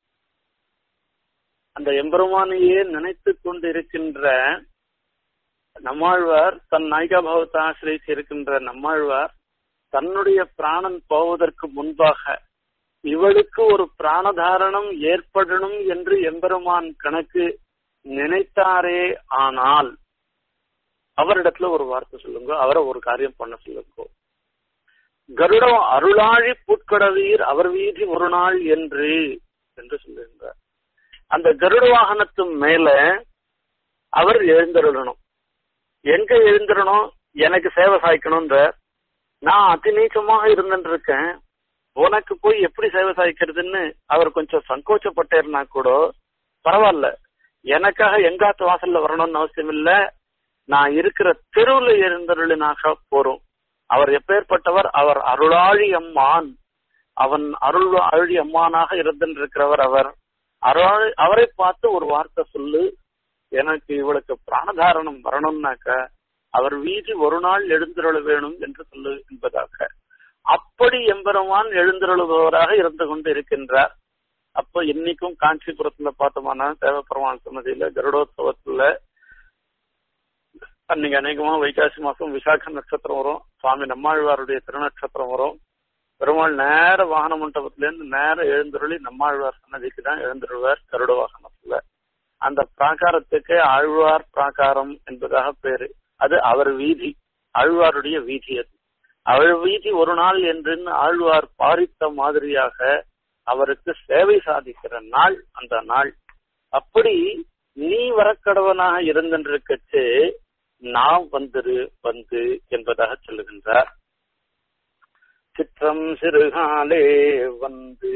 அந்த எம்பெருமானையே நினைத்துக் கொண்டிருக்கின்ற நம்மாழ்வார் தன் நாயிகா பகவத்தை ஆசிரியத்து இருக்கின்ற நம்மாழ்வார் தன்னுடைய பிராணன் போவதற்கு முன்பாக இவளுக்கு ஒரு பிராணதாரணம் ஏற்படணும் என்று எம்பெருமான் கணக்கு நினைத்தாரே ஆனால் அவரிடத்துல ஒரு வார்த்தை சொல்லுங்க அவரை ஒரு காரியம் பண்ண சொல்லுங்க கருடம் அருளாழி புட்கடவீர் அவர் வீதி ஒரு நாள் என்று என்று சொல்லுகின்றார் அந்த கருட வாகனத்து மேல அவர் எழுந்திரணும் எங்க எழுந்திரணும் எனக்கு சேவை சாய்க்கணும்ன்ற நான் அதிநீச்சமாக இருந்துட்டு இருக்கேன் உனக்கு போய் எப்படி சேவை சாய்க்கிறதுன்னு அவர் கொஞ்சம் சங்கோச்சப்பட்டேர்னா கூட பரவாயில்ல எனக்காக எங்காத்து வாசல்ல வரணும்னு அவசியம் இல்ல நான் இருக்கிற தெருவுல எழுந்தருளினாக போறோம் அவர் எப்பேற்பட்டவர் அவர் அருளாழி அம்மான் அவன் அருள் அழி அம்மானாக இருந்திருக்கிறவர் அவர் அருள் அவரை பார்த்து ஒரு வார்த்தை சொல்லு எனக்கு இவளுக்கு பிராணதாரணம் வரணும்னாக்க அவர் வீதி ஒரு நாள் எழுந்திருள வேணும் என்று சொல்லு என்பதாக அப்படி எம்பெருமான் எழுந்திருளுபவராக இருந்து கொண்டு இருக்கின்றார் அப்ப இன்னைக்கும் காஞ்சிபுரத்துல பார்த்தோம்னா தேவப்பெருமான் சன்னதியில கருடோத்சவத்துல அன்னைக்கு அநேகமா வைகாசி மாசம் விசாக நட்சத்திரம் வரும் சுவாமி நம்மாழ்வாருடைய திருநட்சத்திரம் வரும் பெருமாள் நேர வாகன மண்டபத்துல இருந்து நேர எழுந்தருளி நம்மாழ்வார் சன்னதிக்கு தான் எழுந்துருவார் கருட வாகனத்துல அந்த பிராகாரத்துக்கு ஆழ்வார் பிராகாரம் என்பதாக பேரு அது அவர் வீதி ஆழ்வாருடைய வீதி அது அவள் வீதி ஒரு நாள் என்று ஆழ்வார் பாரித்த மாதிரியாக அவருக்கு சேவை சாதிக்கிற நாள் அந்த நாள் அப்படி நீ வரக்கடவனாக இருந்திருக்கச்சு நாம் வந்துரு வந்து என்பதாக சொல்லுகின்றார் சிற்றம் சிறுகாலே வந்து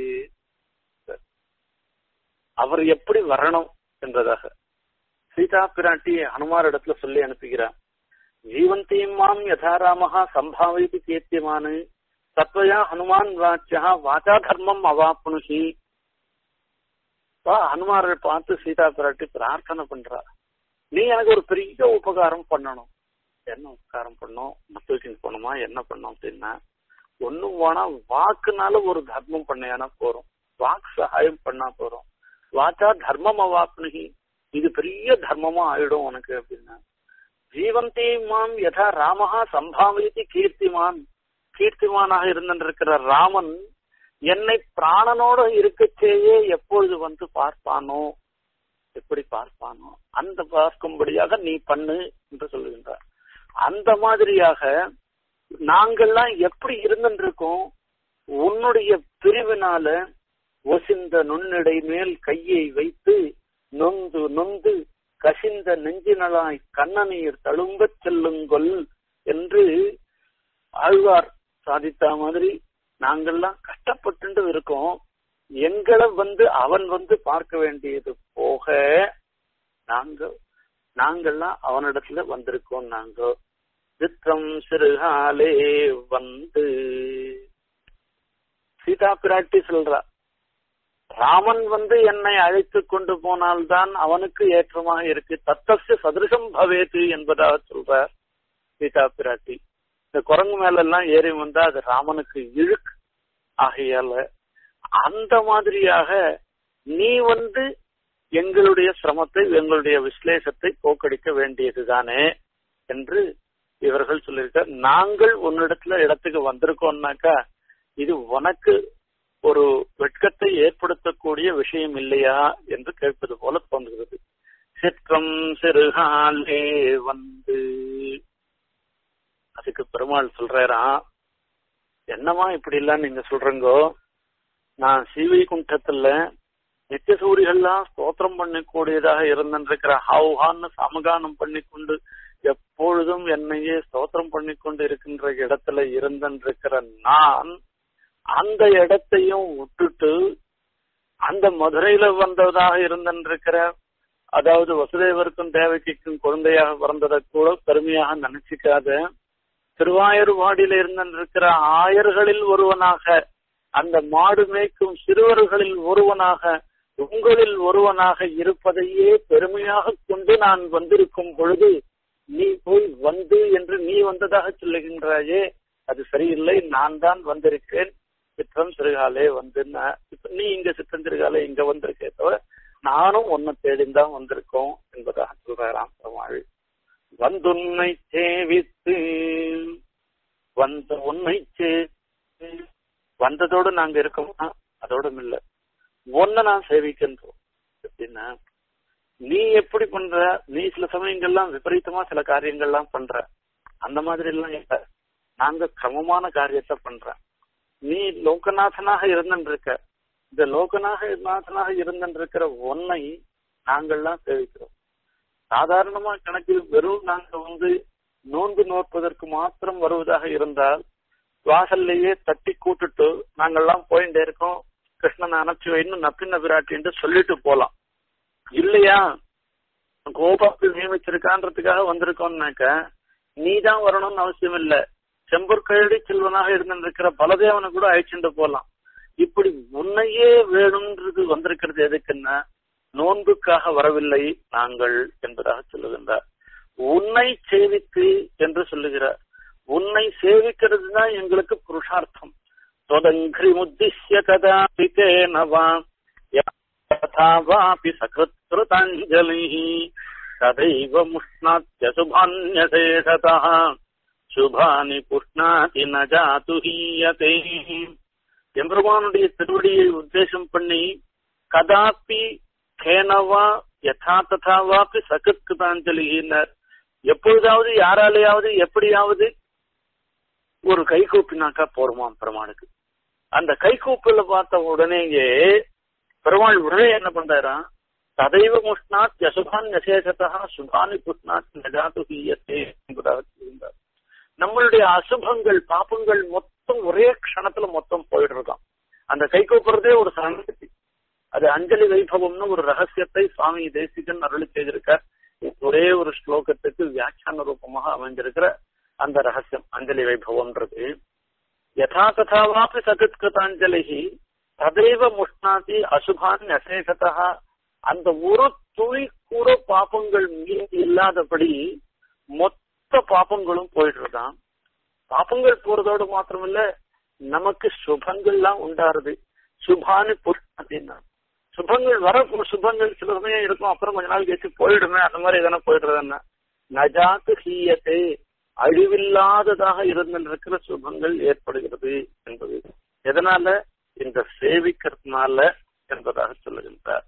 அவர் எப்படி வரணும் என்பதாக சீதா பிராட்டி ஹனுமார் இடத்துல சொல்லி அனுப்புகிறார் ஜீவந்தீம் மாம் யதாராமஹா சம்பாவித்து கேத்தியமானு தத்வயா ஹனுமான் வாச்சியா வாச்சா தர்மம் அவாப்னுஷி ஹனுமாரை பார்த்து சீதா பிராட்டி பிரார்த்தனை பண்றா நீ எனக்கு ஒரு பெரிய உபகாரம் பண்ணணும் என்ன உபகாரம் பண்ணும் மத்தூக்கிங் போகணுமா என்ன பண்ணும் அப்படின்னா ஒண்ணும் போனா வாக்குனால ஒரு தர்மம் பண்ணையானா போறோம் வாக்கு சகாயம் பண்ணா போறோம் வாச்சா தர்மம் அவாப்னுகி இது பெரிய தர்மமா ஆயிடும் உனக்கு அப்படின்னா ஜீவந்தே மாம் யதா ராமஹா சம்பாவித்து கீர்த்திமான் கீர்த்திமானாக இருந்திருக்கிற ராமன் என்னை பிராணனோட இருக்கச்சேயே எப்பொழுது வந்து பார்ப்பானோ எப்படி பார்ப்பானோ அந்த பார்க்கும்படியாக நீ பண்ணு என்று சொல்லுகின்றார் அந்த மாதிரியாக நாங்கள்லாம் எப்படி இருந்துருக்கோம் உன்னுடைய பிரிவினால ஒசிந்த நுண்ணிடை மேல் கையை வைத்து நொந்து நொந்து கசிந்த நெஞ்சினலாய் கண்ணநீர் தழும்பச் செல்லுங்கொல் என்று ஆழ்வார் சாதித்த மாதிரி நாங்கள்லாம் கஷ்டப்பட்டு இருக்கோம் எங்களை வந்து அவன் வந்து பார்க்க வேண்டியது போக நாங்க நாங்கள்லாம் அவனிடத்துல வந்திருக்கோம் நாங்க சித்திரம் சிறுகாலே வந்து சீதா பிராட்டி சொல்றா ராமன் வந்து என்னை அழைத்து கொண்டு போனால்தான் அவனுக்கு ஏற்றமாக இருக்கு தத்தஸ்ய சதிருஷம் பவேது என்பதாக சொல்றார் சீதா பிராட்டி இந்த குரங்கு மேல எல்லாம் ஏறி வந்தா அது ராமனுக்கு இழுக்கு ஆகையால அந்த மாதிரியாக நீ வந்து எங்களுடைய சிரமத்தை எங்களுடைய விஸ்லேஷத்தை போக்கடிக்க வேண்டியதுதானே என்று இவர்கள் சொல்லியிருக்க நாங்கள் உன்னிடத்துல இடத்துக்கு வந்திருக்கோம்னாக்கா இது உனக்கு ஒரு வெட்கத்தை ஏற்படுத்தக்கூடிய விஷயம் இல்லையா என்று கேட்பது போல தோன்றுகிறது சிற்றம் சிறுகாலே வந்து அதுக்கு பெருமாள் சொல்றாராம் என்னமா இப்படி எல்லாம் நீங்க சொல்றீங்கோ நான் ஸ்ரீவைகுண்டத்துல நித்திய சூரிகள்லாம் ஸ்தோத்திரம் பண்ணக்கூடியதாக இருந்திருக்கிற ஹவுஹான்னு சமகானம் பண்ணி கொண்டு எப்பொழுதும் என்னையே ஸ்தோத்திரம் பண்ணி கொண்டு இருக்கின்ற இடத்துல இருந்திருக்கிற நான் அந்த இடத்தையும் விட்டுட்டு அந்த மதுரையில வந்ததாக இருந்திருக்கிற அதாவது வசுதேவருக்கும் தேவகிக்கும் குழந்தையாக பிறந்ததை கூட பெருமையாக நினைச்சுக்காத திருவாயூர்வாடியில இருந்திருக்கிற ஆயர்களில் ஒருவனாக அந்த மாடு மேய்க்கும் சிறுவர்களில் ஒருவனாக உங்களில் ஒருவனாக இருப்பதையே பெருமையாக கொண்டு நான் வந்திருக்கும் பொழுது நீ போய் வந்து என்று நீ வந்ததாக சொல்லுகின்றாயே அது சரியில்லை நான் தான் வந்திருக்கிறேன் சித்திரம் சிறுகாலே வந்து இப்ப நீ இங்க சித்திரம் சிறுகாலே இங்க வந்திருக்கே தவிர நானும் உன்னை தேடிந்தான் வந்திருக்கோம் என்பதாக சொல்றாராம் பெருமாள் வந்துன்னை சேவித்து வந்த உன்னை சே வந்ததோடு நாங்க இருக்கோமா அதோடும் இல்ல ஒன்ன நான் சேவிக்கின்றோம் எப்படின்னா நீ எப்படி பண்ற நீ சில சமயங்கள்லாம் விபரீதமா சில காரியங்கள்லாம் பண்ற அந்த மாதிரி எல்லாம் இல்ல நாங்க கிரமமான காரியத்தை பண்ற நீ லோகநாதனாக இருந்திருக்க இந்த லோகநாக நாதனாக இருந்திருக்கிற ஒன்னை நாங்கள்லாம் சேவிக்கிறோம் சாதாரணமா கணக்கில் வெறும் நாங்க வந்து நோன்பு நோற்பதற்கு மாத்திரம் வருவதாக இருந்தால் வாசல்லையே தட்டி கூட்டுட்டு நாங்கெல்லாம் போயிட்டே இருக்கோம் கிருஷ்ணன் அனுப்பிச்சு வைன்னு நப்பின்ன விராட்டின்னு சொல்லிட்டு போலாம் இல்லையா கோபாக்கு நியமிச்சிருக்கான்றதுக்காக வந்திருக்கோம்னாக்க நீ தான் வரணும்னு அவசியம் இல்ல செம்பொற்கழடி செல்வனாக இருந்திருக்கிற பலதேவனை கூட அழைச்சிட்டு போலாம் இப்படி உன்னையே வேணும்ன்றது வந்திருக்கிறது எதுக்குன்னா நோன்புக்காக வரவில்லை நாங்கள் என்பதாக சொல்லுகின்றார் உன்னை சேவித்து என்று சொல்லுகிறார் உன்னை சேவிக்கிறது தான் எங்களுக்கு புருஷார்த்தம் தொதங்கிரி முத்திஷ்ய கதாபி தேனவா யதா வாபி சகிருத்ருதாஞ்சலி ததைவ முஷ்ணாத்ய சுபான்யசேஷதா சுபானி புஷ்ணாதி ந ஜாது ஹீயதே எம்பெருமானுடைய திருவடியை உத்தேசம் பண்ணி கதாப்பி கேனவா யதா ததாவாப்பி சகிருத்கிருதாஞ்சலினர் எப்பொழுதாவது யாராலையாவது எப்படியாவது ஒரு கை கூப்பினாக்கா போருமாம் பெருமானுக்கு அந்த கை கூப்பில பார்த்த உடனேயே பெருமாள் உடனே என்ன பண்றாரா ததைவ முஷ்ணாத் யசுபான் நசேஷதா சுபானி புஷ்ணாத் நஜாது ஹீயத்தே என்பதாக இருந்தார் நம்மளுடைய அசுபங்கள் பாப்பங்கள் மொத்தம் ஒரே க்ஷணத்துல மொத்தம் போயிடுறதாம் அந்த கை கூப்புறதே ஒரு சரணி அது அஞ்சலி வைபவம்னு ஒரு ரகசியத்தை சுவாமி தேசிகன் அருளி செய்திருக்கார் ஒரே ஒரு ஸ்லோகத்துக்கு வியாக்கியான ரூபமாக அமைஞ்சிருக்கிற அந்த ரகசியம் அஞ்சலி வைபவம்ன்றது யதா ததாவாப்பி சகிருத்கிருதாஞ்சலி ததைவ முஷ்ணாதி அசுபான் அசேஷதா அந்த ஒரு துளி கூட பாப்பங்கள் மீது இல்லாதபடி மொத்த பாப்பங்களும் போயிடுறதாம் பாப்பங்கள் போறதோடு மாத்திரமில்ல நமக்கு சுபங்கள்லாம் உண்டாருது சுபானு புஷ்ணாத்தின்னா சுபங்கள் வர சுபங்கள் சில சமயம் இருக்கும் அப்புறம் கொஞ்ச நாள் கழிச்சு போயிடுமே அந்த மாதிரி எதனா போயிடுறதுன்னா நஜாத்து ஹீயத்தை அழிவில்லாததாக இருந்திருக்கிற சுபங்கள் ஏற்படுகிறது என்பது எதனால இந்த சேவிக்கிறதுனால என்பதாக சொல்லுகின்றார்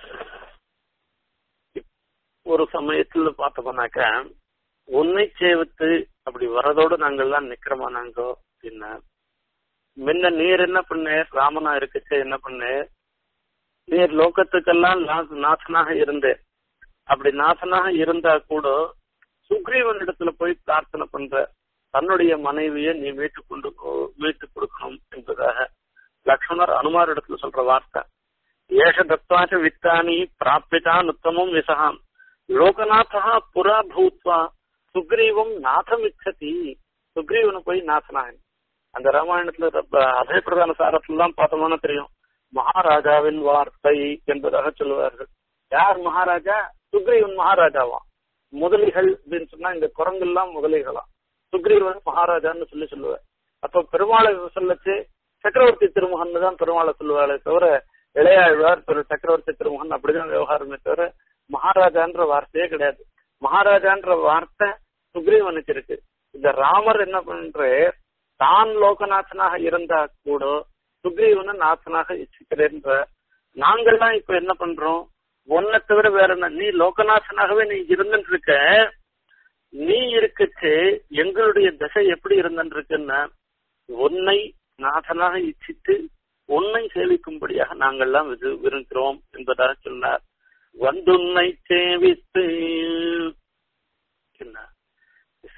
ஒரு சமயத்துல பார்த்தோம்னாக்க உன்னை சேவித்து அப்படி வரதோடு நாங்கள்லாம் நிக்கிறோமா நாங்கோ அப்படின்னா முன்ன நீர் என்ன பண்ண ராமனா இருக்குச்சு என்ன பண்ண நீர் லோகத்துக்கெல்லாம் நாசனாக இருந்தே அப்படி நாசனாக இருந்தா கூட சுக்ரீவன் இடத்துல போய் பிரார்த்தனை பண்ற தன்னுடைய மனைவியை நீ மீட்டு கொண்டு மீட்டு கொடுக்கணும் என்பதாக லக்ஷ்மணர் அனுமார் இடத்துல சொல்ற வார்த்தை ஏஷ தத்வாச்ச வித்தானி பிராபிதான் உத்தமம் விசகாம் லோகநாதா புறா பூத்வா சுக்ரீவம் நாதம் இச்சதி சுக்ரீவனை போய் நாசனாக அந்த ராமாயணத்துல அதே பிரதான சாரத்துல தான் பார்த்தோம்னா தெரியும் மகாராஜாவின் வார்த்தை என்பதாக சொல்லுவார்கள் யார் மகாராஜா சுக்ரீவன் மகாராஜாவா முதலிகள் அப்படின்னு சொன்னா இந்த குரங்கெல்லாம் முதலிகளாம் சுக்ரீவன் மகாராஜான்னு சொல்லி சொல்லுவார் அப்ப பெருமாளை சொல்லச்சு சக்கரவர்த்தி திருமகன் தான் பெருமாளை சொல்லுவாளே தவிர இளையாழ்வார் திரு சக்கரவர்த்தி திருமகன் அப்படிதான் விவகாரமே தவிர மகாராஜான்ற வார்த்தையே கிடையாது மகாராஜான்ற வார்த்தை சுக்ரீவனுக்கு இருக்கு இந்த ராமர் என்ன பண்ற தான் லோகநாதனாக இருந்தா கூட சுக்ரீவனை நாசனாக இச்சிக்கிறேன்ற நாங்கள்லாம் இப்ப என்ன பண்றோம் ஒன்னை தவிர வேற என்ன நீ லோகநாசனாகவே நீ இருந்துட்டு இருக்க நீ இருக்கச்சு எங்களுடைய திசை எப்படி இருந்துட்டு இருக்குன்னா உன்னை நாதனாக இச்சித்து உன்னை சேவிக்கும்படியாக நாங்கள்லாம் விரும்புகிறோம் என்பதாக சொன்னார் வந்துன்னை சேவித்து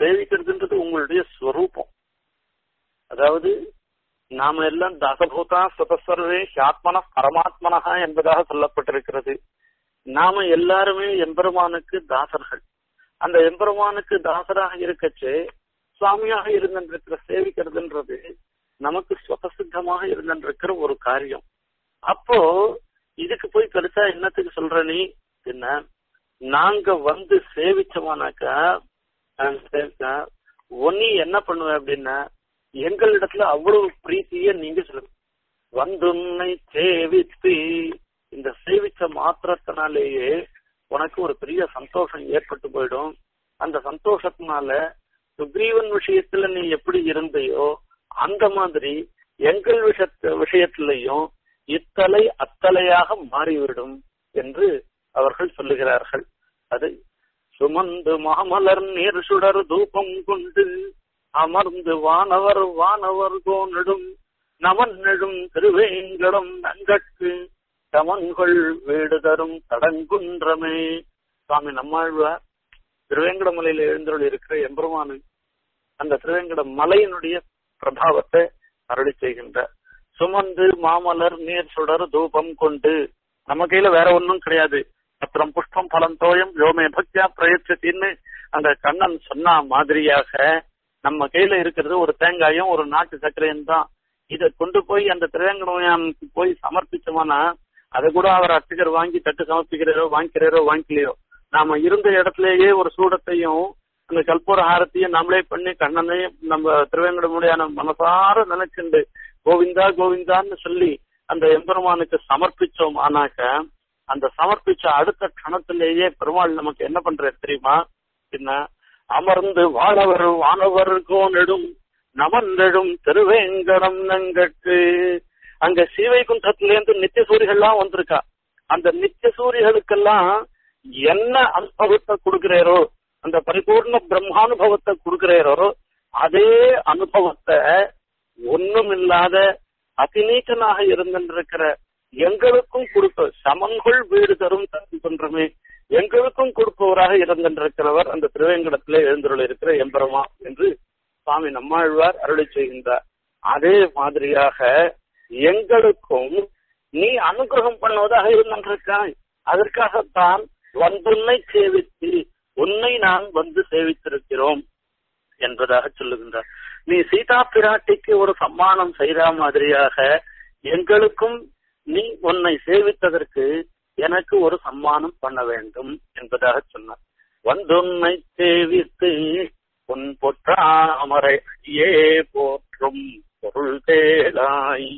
சேவிக்கிறதுன்றது உங்களுடைய ஸ்வரூபம் அதாவது நாம எல்லாம் தாசபூதா சுதசர்வே ஆத்மன பரமாத்மனகா என்பதாக சொல்லப்பட்டிருக்கிறது நாம எல்லாருமே எம்பெருமானுக்கு தாசர்கள் அந்த எம்பெருமானுக்கு தாசராக இருக்கச்சு சுவாமியாக இருந்திருக்கிற சேவிக்கிறதுன்றது நமக்கு சுதசித்தமாக இருந்திருக்கிற ஒரு காரியம் அப்போ இதுக்கு போய் பெருசா என்னத்துக்கு சொல்ற நீ என்ன நாங்க வந்து சேவிச்சோமானாக்கா ஒன்னி என்ன பண்ணுவ அப்படின்னா எங்களிடத்துல அவ்வளவு பிரீத்திய நீங்க சொல்லுங்க வந்துன்னை சேவித்து இந்த சேவிச்ச மாத்திரத்தினாலேயே உனக்கு ஒரு பெரிய சந்தோஷம் ஏற்பட்டு போயிடும் அந்த சந்தோஷத்தினால சுக்ரீவன் விஷயத்துல நீ எப்படி இருந்தையோ அந்த மாதிரி எங்கள் விஷயத்த விஷயத்திலையும் இத்தலை அத்தலையாக மாறிவிடும் என்று அவர்கள் சொல்லுகிறார்கள் அது சுமந்து மாமலர் நீர் சுடர் தூபம் கொண்டு அமர்ந்து வானவர் வானவர் கோனிடும் நமன் நெடும் திருவேங்கடம் நங்கட்கு தமன்கள் வீடு தரும் தடங்குன்றமே சுவாமி நம்மாழ்வார் திருவேங்கடமலையில எழுந்தருள் இருக்கிற எம்பெருமானு அந்த திருவேங்கட மலையினுடைய பிரபாவத்தை அருளி செய்கின்றார் சுமந்து மாமலர் நீர் சுடர் தூபம் கொண்டு நம்ம கையில வேற ஒன்றும் கிடையாது அப்புறம் புஷ்பம் பலம் தோயம் யோமே பக்தியா பிரயச்சத்தின்னு அந்த கண்ணன் சொன்ன மாதிரியாக நம்ம கையில இருக்கிறது ஒரு தேங்காயும் ஒரு நாட்டு சர்க்கரையும் தான் இதை கொண்டு போய் அந்த திரையங்கடமையானுக்கு போய் சமர்ப்பிச்சோம்னா அதை கூட அவர் அர்ச்சகர் வாங்கி தட்டு சமர்ப்பிக்கிறாரோ வாங்கிக்கிறாரோ வாங்கிக்கலையோ நாம இருந்த இடத்துலயே ஒரு சூடத்தையும் அந்த கல்பூர ஹாரத்தையும் நம்மளே பண்ணி கண்ணனை நம்ம திருவேங்கடமுடியான மனசார நினைச்சுண்டு கோவிந்தா கோவிந்தான்னு சொல்லி அந்த எம்பெருமானுக்கு சமர்ப்பிச்சோம் ஆனாக்க அந்த சமர்ப்பிச்ச அடுத்த கணத்திலேயே பெருமாள் நமக்கு என்ன பண்ற தெரியுமா என்ன அமர்ந்து வானவர் வானவர் கோனெடும் நமந்தெடும் திருவேங்கடம் நங்கட்டு அங்க சீவைகுண்டத்திலேருந்து நித்திய சூரிகள்லாம் வந்திருக்கா அந்த நித்திய சூரிகளுக்கெல்லாம் என்ன அனுபவத்தை கொடுக்கிறாரோ அந்த பரிபூர்ண பிரம்மானுபவத்தை கொடுக்கிறாரோ அதே அனுபவத்தை ஒண்ணும் இல்லாத அதிநீச்சனாக இருந்திருக்கிற எங்களுக்கும் கொடுப்ப சமன்கள் வீடு தரும் தன்றுமே எங்களுக்கும் கொடுப்பவராக இருந்திருக்கிறவர் அந்த திருவேங்கடத்திலே எழுந்துள்ள இருக்கிற எம்பெருமா என்று சுவாமி நம்மாழ்வார் அருளை செய்கின்றார் அதே மாதிரியாக எங்களுக்கும் நீ அனுகிரகம் பண்ணுவதாக இருந்திருக்காய் அதற்காகத்தான் வந்துன்னை சேவித்து உன்னை நான் வந்து சேவித்திருக்கிறோம் என்பதாக சொல்லுகின்றார் நீ சீதா பிராட்டிக்கு ஒரு சம்மானம் செய்த மாதிரியாக எங்களுக்கும் நீ உன்னை சேவித்ததற்கு எனக்கு ஒரு சம்மானம் பண்ண வேண்டும் என்பதாக சொன்னார் வந்துன்னை சேவித்து உன் பொற்றாமரை ஏ போற்றும் பொருள் தேடாய்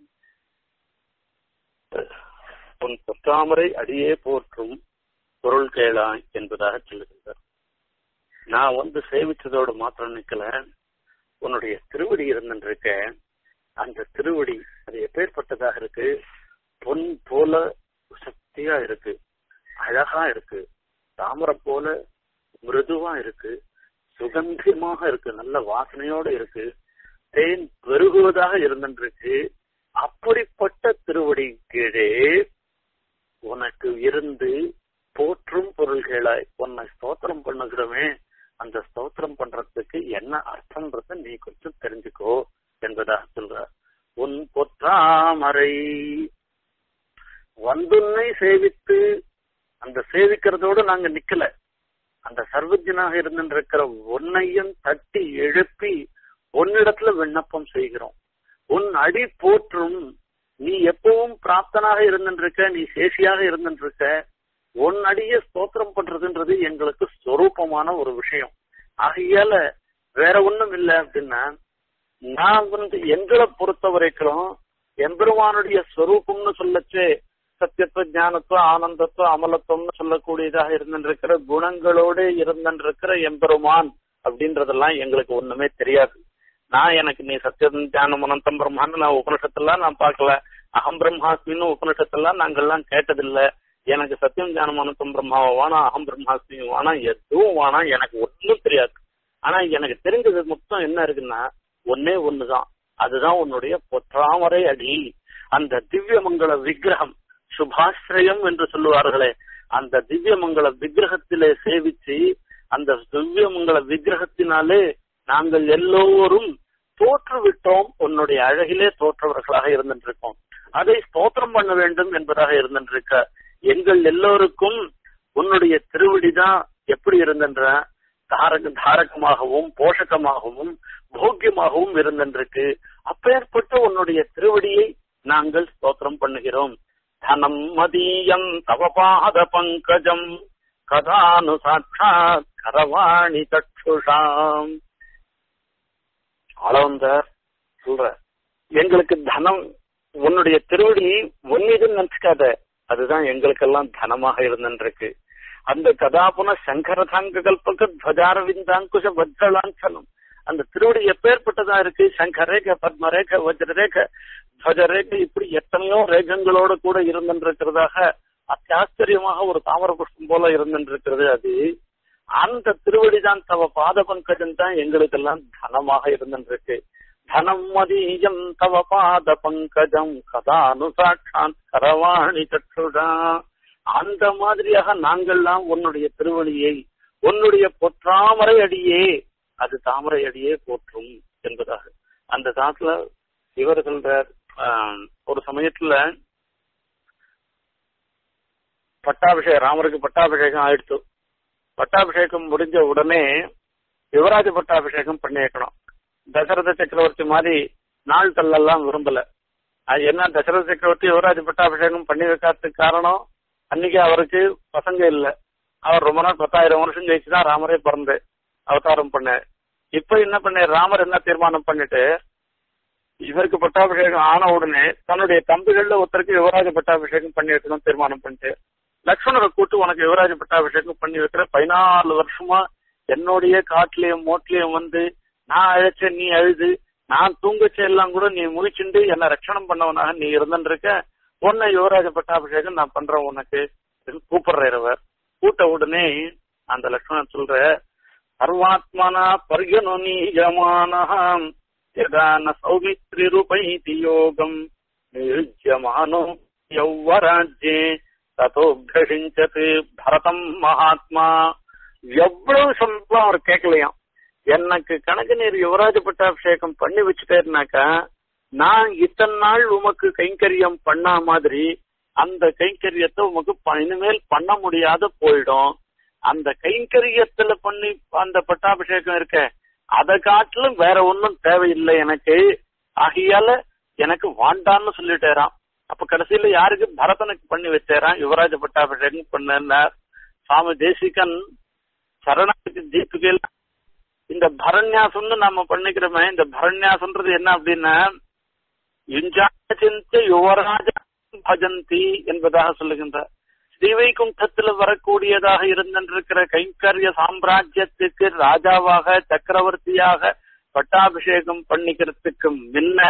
உன் பொற்றாமரை அடியே போற்றும் பொருள் கேளாய் என்பதாக சொல்லுகின்றார் நான் வந்து சேவிச்சதோடு மாத்திரம் நிக்கல உன்னுடைய திருவடி இருந்திருக்க அந்த திருவடி அது எப்பேற்பட்டதாக இருக்கு பொன் போல சக்தியா இருக்கு அழகா இருக்கு தாமரை போல மிருதுவா இருக்கு சுகந்தியமாக இருக்கு நல்ல வாசனையோட இருக்கு தேன் பெருகுவதாக இருந்திருக்கு அப்படிப்பட்ட திருவடி கீழே உனக்கு இருந்து போற்றும் பொருள்களாய் உன்னை ஸ்தோத்திரம் பண்ணுகிறோமே அந்த ஸ்தோத்திரம் பண்றதுக்கு என்ன அர்த்தம்ன்றத நீ கொஞ்சம் தெரிஞ்சுக்கோ என்பதாக சொல்ற உன் பொற்றாமரை வந்துன்னை சேவித்து அந்த சேவிக்கிறதோடு நாங்க நிக்கல அந்த சர்வஜனாக இருந்திருக்கிற உன்னையும் தட்டி எழுப்பி உன்னிடத்துல விண்ணப்பம் செய்கிறோம் உன் அடி போற்றும் நீ எப்பவும் பிராப்தனாக இருந்திருக்க நீ சேஷியாக இருந்திருக்க உன் அடிய ஸ்தோத்திரம் பண்றதுன்றது எங்களுக்கு ஸ்வரூபமான ஒரு விஷயம் ஆகையால வேற ஒண்ணும் இல்லை அப்படின்னா நான் வந்து எங்களை பொறுத்த வரைக்கும் எம்பெருமானுடைய ஸ்வரூபம்னு சொல்லச்சே சத்தியத்துவ ஞானத்துவ ஆனந்தத்துவ அமலத்துவம்னு சொல்லக்கூடியதாக இருந்திருக்கிற குணங்களோடு இருந்திருக்கிற எம்பெருமான் அப்படின்றதெல்லாம் எங்களுக்கு ஒண்ணுமே தெரியாது நான் எனக்கு நீ சத்தியம் ஞானம் அனந்தம் பிரம்மான்னு நான் உபனிஷத்தெல்லாம் நான் பார்க்கல அகம் பிரம்மாஸ்மின்னு உபனிஷத்தெல்லாம் நாங்கெல்லாம் கேட்டதில்லை எனக்கு சத்தியம் ஞானம் அனந்தம் பிரம்மாவை வேணா அகம் பிரம்மாஸ்மி வேணா எதுவும் வேணா எனக்கு ஒன்றும் தெரியாது ஆனா எனக்கு தெரிஞ்சது மொத்தம் என்ன இருக்குன்னா ஒன்னே ஒண்ணுதான் அதுதான் உன்னுடைய பொற்றாமரை அடி அந்த திவ்யமங்கல விக்கிரகம் சுபாஸ்ரயம் என்று சொல்லுவார்களே அந்த திவ்யமங்கல விக்கிரகத்திலே சேவிச்சு அந்த திவ்யமங்கள விக்கிரகத்தினாலே நாங்கள் எல்லோரும் தோற்றுவிட்டோம் உன்னுடைய அழகிலே தோற்றவர்களாக இருந்திருக்கோம் அதை ஸ்தோத்திரம் பண்ண வேண்டும் என்பதாக இருந்திருக்க எங்கள் எல்லோருக்கும் உன்னுடைய திருவடிதான் எப்படி இருந்தன்ற தாரக தாரகமாகவும் போஷகமாகவும் போக்கியமாகவும் இருந்திருக்கு அப்பேற்பட்ட உன்னுடைய திருவடியை நாங்கள் ஸ்தோத்திரம் பண்ணுகிறோம் தனம் மதியம் தவபாத பங்கஜம் கதானு சாட்சாத் கரவாணி சற்றுஷாம் அளவந்தார் சொல்ற எங்களுக்கு தனம் உன்னுடைய திருவடி ஒன்னிதுன்னு நினைச்சுக்காத அதுதான் எங்களுக்கெல்லாம் தனமாக இருந்திருக்கு அந்த கதாபுன சங்கரதாங்க கல்பக துவஜாரவிந்தாங்குஷ வஜ்ரலாஞ்சலம் அந்த திருவடி எப்பேற்பட்டதா இருக்கு சங்கரேக பத்மரேக வஜ்ரரேக துவஜரேக இப்படி எத்தனையோ ரேகங்களோட கூட இருந்திருக்கிறதாக அத்தியாச்சரியமாக ஒரு தாமர புஷ்பம் போல இருந்திருக்கிறது அது அந்த திருவடிதான் தவ பாத பங்கஜம் தான் எங்களுக்கெல்லாம் தனமாக இருந்திருக்கு தனம் மதீயம் தவ பாத பங்கஜம் கதானு சாட்சாத் கரவாணி சற்றுடா அந்த மாதிரியாக நாங்கள்லாம் உன்னுடைய திருவடியை உன்னுடைய பொற்றாமரை அடியே அது தாமரை அடியே போற்றும் என்பதாக அந்த காலத்துல இவர் சொல்றார் ஒரு சமயத்துல பட்டாபிஷேகம் ராமருக்கு பட்டாபிஷேகம் ஆயிடுச்சு பட்டாபிஷேகம் முடிஞ்ச உடனே யுவராஜ பட்டாபிஷேகம் பண்ணி வைக்கணும் தசரத சக்கரவர்த்தி மாதிரி நாள் தள்ளெல்லாம் விரும்பல அது என்ன தசரத சக்கரவர்த்தி யுவராஜ பட்டாபிஷேகம் பண்ணி வைக்காததுக்கு காரணம் அன்னைக்கு அவருக்கு பசங்க இல்ல அவர் ரொம்ப நாள் பத்தாயிரம் வருஷம் கழிச்சுதான் ராமரே பிறந்து அவதாரம் பண்ண இப்ப என்ன பண்ண ராமர் என்ன தீர்மானம் பண்ணிட்டு இவருக்கு பட்டாபிஷேகம் ஆன உடனே தன்னுடைய தம்பிகள்ல ஒருத்தருக்கு யுவராஜ பட்டாபிஷேகம் பண்ணி வைக்கணும் தீர்மானம் பண்ணிட்டு லக்ஷ்மணரை கூட்டு உனக்கு யுவராஜ பட்டாபிஷேகம் பண்ணி வைக்கிற பதினாலு வருஷமா என்னுடைய காட்டுலயும் மோட்லயும் வந்து நான் அழைச்ச நீ அழுது நான் தூங்கச்ச எல்லாம் கூட நீ முழிச்சுண்டு என்ன ரட்சணம் பண்ணவனாக நீ இருந்துருக்க உன்னை யுவராஜ பட்டாபிஷேகம் நான் பண்றேன் உனக்கு கூப்பிடுறவர் கூட்ட உடனே அந்த லட்சுமணன் சொல்ற சர்வாத்மனா பர்யனு நீயமானஹாம் யதான சௌமித்ரி ரூபைதி யோகம் நியுஜ்யமானோ யௌவராஜ்யே ததோ கிரகிஞ்சது பரதம் மகாத்மா எவ்வளவு சொல்லலாம் அவர் கேட்கலையாம் எனக்கு கணக்கு நீர் யுவராஜ பட்டாபிஷேகம் பண்ணி வச்சுட்டேன்னாக்கா நான் இத்தனை நாள் உமக்கு கைங்கரியம் பண்ணா மாதிரி அந்த கைங்கரியத்தை உமக்கு இனிமேல் பண்ண முடியாத போயிடும் அந்த கைங்கரியத்துல பண்ணி அந்த பட்டாபிஷேகம் இருக்க அதை காட்டிலும் வேற ஒன்றும் தேவையில்லை எனக்கு ஆகையால எனக்கு வாண்டான்னு சொல்லிட்டேரான் அப்ப கடைசியில யாருக்கு பரதனுக்கு பண்ணி வச்சேரான் யுவராஜ பட்டாபிஷேகம் பண்ணார் சுவாமி தேசிகன் சரணாகதி தீபிகையில் இந்த பரண்யாசம்னு நாம பண்ணிக்கிறோமே இந்த பரண்யாசம்ன்றது என்ன அப்படின்னா சிந்த யுவராஜ பஜந்தி என்பதாக சொல்லுகின்றார் ஸ்ரீவைகுண்டத்துல வரக்கூடியதாக இருந்திருக்கிற கைங்கரிய சாம்ராஜ்யத்துக்கு ராஜாவாக சக்கரவர்த்தியாக பட்டாபிஷேகம் பண்ணிக்கிறதுக்கு முன்ன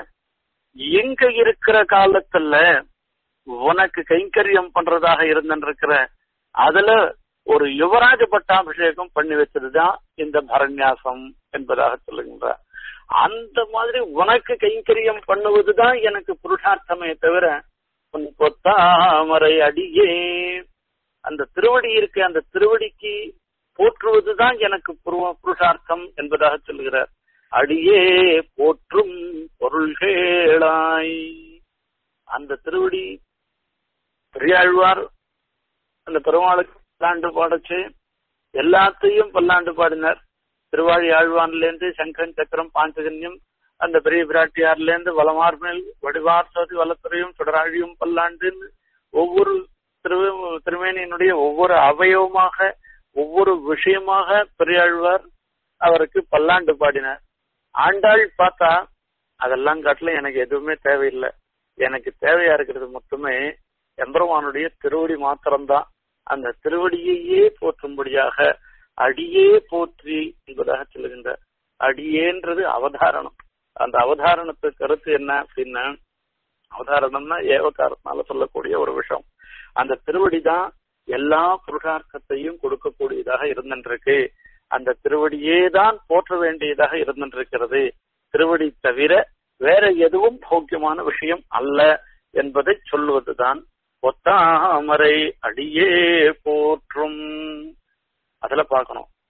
எங்க இருக்கிற காலத்துல உனக்கு கைங்கரியம் பண்றதாக இருந்திருக்கிற அதுல ஒரு யுவராஜ பட்டாபிஷேகம் பண்ணி வச்சதுதான் இந்த பரண்யாசம் என்பதாக சொல்லுகின்றார் அந்த மாதிரி உனக்கு கைங்கரியம் பண்ணுவதுதான் எனக்கு புருஷார்த்தமே தவிர உன் பொத்தாமரை அடியே அந்த திருவடி இருக்கு அந்த திருவடிக்கு போற்றுவதுதான் எனக்கு புருஷார்த்தம் என்பதாக சொல்லுகிறார் அடியே போற்றும் பொருள்கேளாய் அந்த திருவடி பெரியாழ்வார் அந்த பெருமாளுக்கு பல்லாண்டு பாடச்சு எல்லாத்தையும் பல்லாண்டு பாடினார் திருவாழி ஆழ்வான்ல இருந்து சங்கரன் சக்கரம் பாஞ்சகன்யம் அந்த பெரிய பிராட்டியார்ல இருந்து வளமார் மேல் வடிவார் சோதி வளத்துறையும் சுடராழியும் பல்லாண்டுன்னு ஒவ்வொரு திரு திருமேனியினுடைய ஒவ்வொரு அவயவமாக ஒவ்வொரு விஷயமாக பெரியாழ்வார் அவருக்கு பல்லாண்டு பாடினார் ஆண்டாள் பார்த்தா அதெல்லாம் காட்டில எனக்கு எதுவுமே தேவையில்லை எனக்கு தேவையா இருக்கிறது மட்டுமே எம்பெருமானுடைய திருவடி மாத்திரம்தான் அந்த திருவடியையே போற்றும்படியாக அடியே போற்றி என்பதாக சொல்லுகின்ற அடியேன்றது அவதாரணம் அந்த அவதாரணத்து கருத்து என்ன அப்படின்னா அவதாரணம்னா ஏவகாரத்தினால சொல்லக்கூடிய ஒரு விஷயம் அந்த திருவடி தான் எல்லா புருஷார்த்தத்தையும் கொடுக்கக்கூடியதாக இருந்திருக்கு அந்த திருவடியே தான் போற்ற வேண்டியதாக இருந்திருக்கிறது திருவடி தவிர வேற எதுவும் போக்கியமான விஷயம் அல்ல என்பதை சொல்லுவதுதான் ஒத்தாமரை அடியே போற்றும் அதுல பார்க்கணும்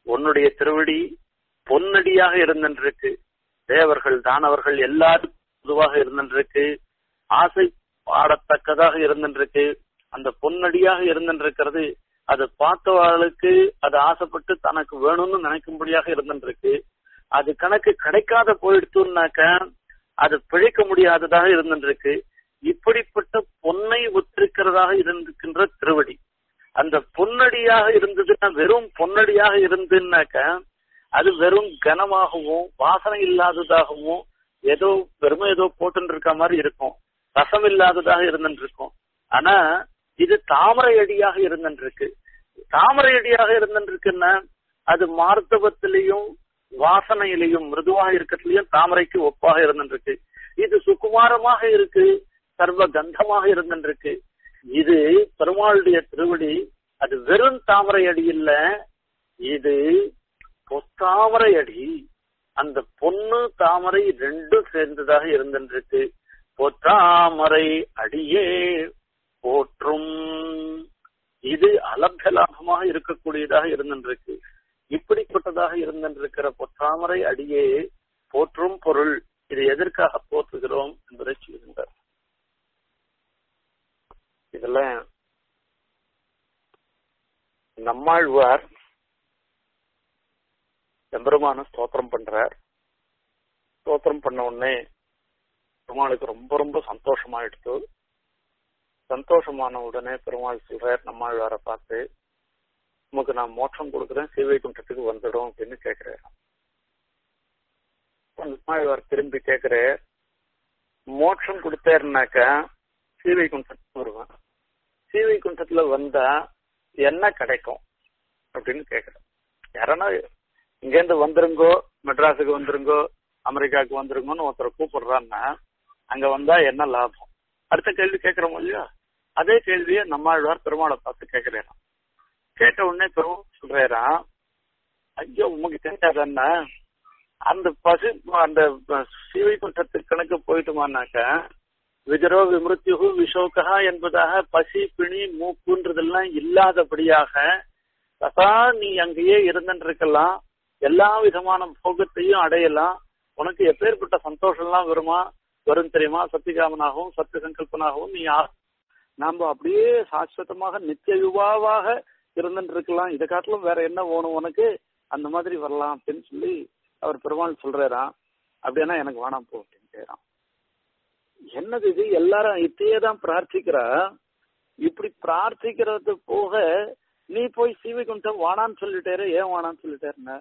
உன்னுடைய திருவடி பொன்னடியாக இருந்திருக்கு தேவர்கள் தானவர்கள் எல்லாரும் பொதுவாக இருந்திருக்கு ஆசை பாடத்தக்கதாக இருந்திருக்கு அந்த பொன்னடியாக இருந்திருக்கிறது அது பார்த்தவர்களுக்கு அது ஆசைப்பட்டு தனக்கு வேணும்னு நினைக்கும்படியாக இருந்திருக்கு அது கணக்கு கிடைக்காத போயிடுத்துனாக்க அது பிழைக்க முடியாததாக இருந்திருக்கு இப்படிப்பட்ட பொன்னை ஒத்திருக்கிறதாக இருந்திருக்கின்ற திருவடி அந்த பொன்னடியாக இருந்ததுன்னா வெறும் பொன்னடியாக இருந்துன்னாக்க அது வெறும் கனமாகவும் வாசனை இல்லாததாகவும் ஏதோ வெறும் ஏதோ போட்டு இருக்க மாதிரி இருக்கும் ரசம் இல்லாததாக இருந்துட்டு இருக்கும் ஆனா இது தாமரை அடியாக இருந்துருக்கு தாமரை அடியாக இருந்துருக்குன்னா அது மார்த்தவத்திலையும் வாசனையிலையும் மிருதுவாக இருக்கிறதுலயும் தாமரைக்கு ஒப்பாக இருந்துருக்கு இது சுகுமாரமாக இருக்கு சர்வ கந்தமாக இருந்துருக்கு இது பெருமாளுடைய திருவடி அது வெறும் தாமரை அடி இல்ல இது பொத்தாமரை அடி அந்த பொண்ணு தாமரை ரெண்டும் சேர்ந்ததாக இருந்துருக்கு பொத்தாமரை அடியே போற்றும் இது அலப்த லாபமாக இருக்கக்கூடியதாக இருந்திருக்கு இப்படிப்பட்டதாக இருந்திருக்கிற பொத்தாமரை அடியே போற்றும் பொருள் இது எதற்காக போற்றுகிறோம் என்பதை சொல்கின்றார் இதுல நம்மாழ்வார் எம்பெருமான ஸ்தோத்திரம் பண்றார் ஸ்தோத்திரம் பண்ண உடனே பெருமாளுக்கு ரொம்ப ரொம்ப சந்தோஷமாயிடுச்சு சந்தோஷமான உடனே பெருமாள் சொல்றார் நம்மாழ்வாரை பார்த்து உமக்கு நான் மோட்சம் கொடுக்குறேன் சீவை குண்டத்துக்கு வந்துடும் அப்படின்னு கேட்கிறார் நம்மாழ்வார் திரும்பி கேட்கிற மோட்சம் கொடுத்தாருனாக்கா சீவை குண்டத்துக்கு வருவேன் சீவை குண்டத்துல வந்தா என்ன கிடைக்கும் அப்படின்னு கேக்குறேன் யாரனா இங்கேருந்து வந்துருங்கோ மெட்ராஸுக்கு வந்துருங்கோ அமெரிக்காவுக்கு வந்துருங்கோன்னு ஒருத்தர் கூப்பிடுறான்னா அங்க வந்தா என்ன லாபம் அடுத்த கேள்வி கேட்கிறோம் இல்லையா அதே கேள்வியை நம்மாழ்வார் பெருமாளை பார்த்து கேட்கிறேன் கேட்ட உடனே பெருமாள் சொல்றாராம் ஐயோ உமக்கு தெரியாதன்னா அந்த பசு அந்த சீவை குற்றத்துக்கு கணக்கு போயிட்டுமானாக்கா விஜரோ விமிருத்யுகு விஷோகா என்பதாக பசி பிணி மூக்குன்றதெல்லாம் இல்லாதபடியாக ததா நீ அங்கேயே இருந்துருக்கலாம் எல்லா விதமான போகத்தையும் அடையலாம் உனக்கு எப்பேற்பட்ட சந்தோஷம் எல்லாம் வருமா வரும் தெரியுமா சத்தியகாமனாகவும் சத்திய சங்கல்பனாகவும் நீ நாம அப்படியே சாஸ்வதமாக நித்திய யுவாவாக இருந்துட்டு இருக்கலாம் இதை காட்டிலும் வேற என்ன வேணும் உனக்கு அந்த மாதிரி வரலாம் அப்படின்னு சொல்லி அவர் பெருமாள் சொல்றாராம் அப்படின்னா எனக்கு வேணாம் போ அப்படின்னு கேட்கிறான் என்னது இது எல்லாரும் இத்தையே தான் பிரார்த்திக்கிறா இப்படி பிரார்த்திக்கிறது போக நீ போய் சீவைகுண்டம் வானான்னு சொல்லிட்டாரு ஏன் வானான்னு சொல்லிட்டாருன்னா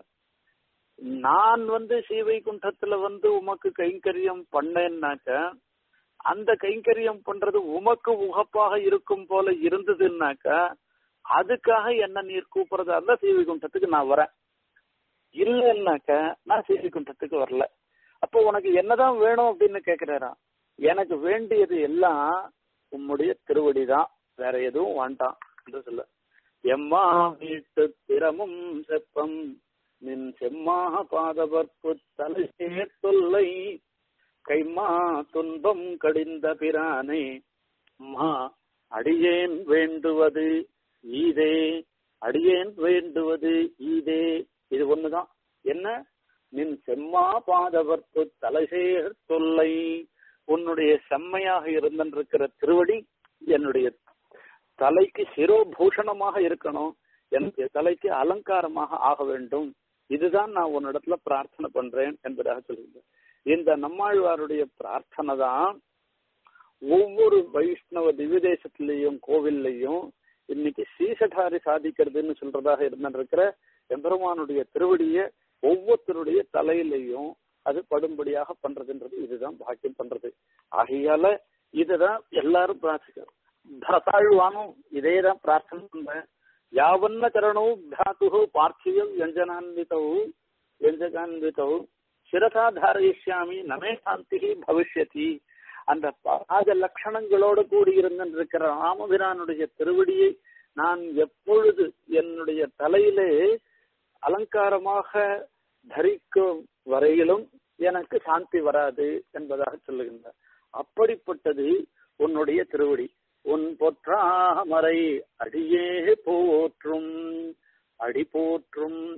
நான் வந்து சீவைகுண்டத்துல வந்து உமக்கு கைங்கரியம் பண்ணேன்னாக்க அந்த கைங்கரியம் பண்றது உமக்கு உகப்பாக இருக்கும் போல இருந்ததுன்னாக்க அதுக்காக என்ன நீர் கூப்பிடுறதா இருந்தா சீவைகுண்டத்துக்கு நான் வரேன் இல்லைன்னாக்க நான் சீவைகுண்டத்துக்கு வரல அப்போ உனக்கு என்னதான் வேணும் அப்படின்னு கேக்குறாராம் எனக்கு வேண்டியது எல்லாம் உம்முடைய திருவடி தான் வேற எதுவும் வேண்டாம் என்று சொல்ல எம்மா வீட்டு திறமும் செப்பம் நின் செம்மா பாதவர்க்கு தலைசேர் தொல்லை கைமா துன்பம் கடிந்த பிரானே அம்மா அடியேன் வேண்டுவது ஈதே அடியேன் வேண்டுவது ஈதே இது ஒண்ணுதான் என்ன நின் செம்மா பாதவர்க்கு தலைசேர் தொல்லை உன்னுடைய செம்மையாக இருந்திருக்கிற திருவடி என்னுடைய தலைக்கு சிரோபூஷணமாக இருக்கணும் எனக்கு தலைக்கு அலங்காரமாக ஆக வேண்டும் இதுதான் நான் உன்னிடத்துல பிரார்த்தனை பண்றேன் என்பதாக சொல்லுங்க இந்த நம்மாழ்வாருடைய பிரார்த்தனை தான் ஒவ்வொரு வைஷ்ணவ திவ்யதேசத்திலையும் கோவில்லையும் இன்னைக்கு சீசடாரி சாதிக்கிறதுன்னு சொல்றதாக இருந்திருக்கிற எம்பெருமானுடைய திருவடிய ஒவ்வொருத்தருடைய தலையிலையும் அது படும்படியாக பண்றதுன்றது இதுதான் பாக்கியம் பண்றது ஆகையால இதுதான் எல்லாரும் பிரார்த்திக்கிறோம் பரதாழ்வானும் இதே தான் பிரார்த்தனை பண்றேன் யாவன்ன கரணவு பிராத்து பார்த்திவம் வியஞ்சனான்விதவு வியஞ்சகான்விதவு சிரசா தாரயிஷ்யாமி நமே சாந்தி பவிஷ்யதி அந்த பாத லட்சணங்களோடு கூடி இருந்திருக்கிற ராமபிரானுடைய திருவடியை நான் எப்பொழுது என்னுடைய தலையிலே அலங்காரமாக தரிக்கும் வரையிலும் எனக்கு சாந்தி வராது என்பதாக சொல்லுகின்றார் அப்படிப்பட்டது உன்னுடைய திருவடி உன் பொற்றாமரை அடியே போற்றும் அடி போற்றும்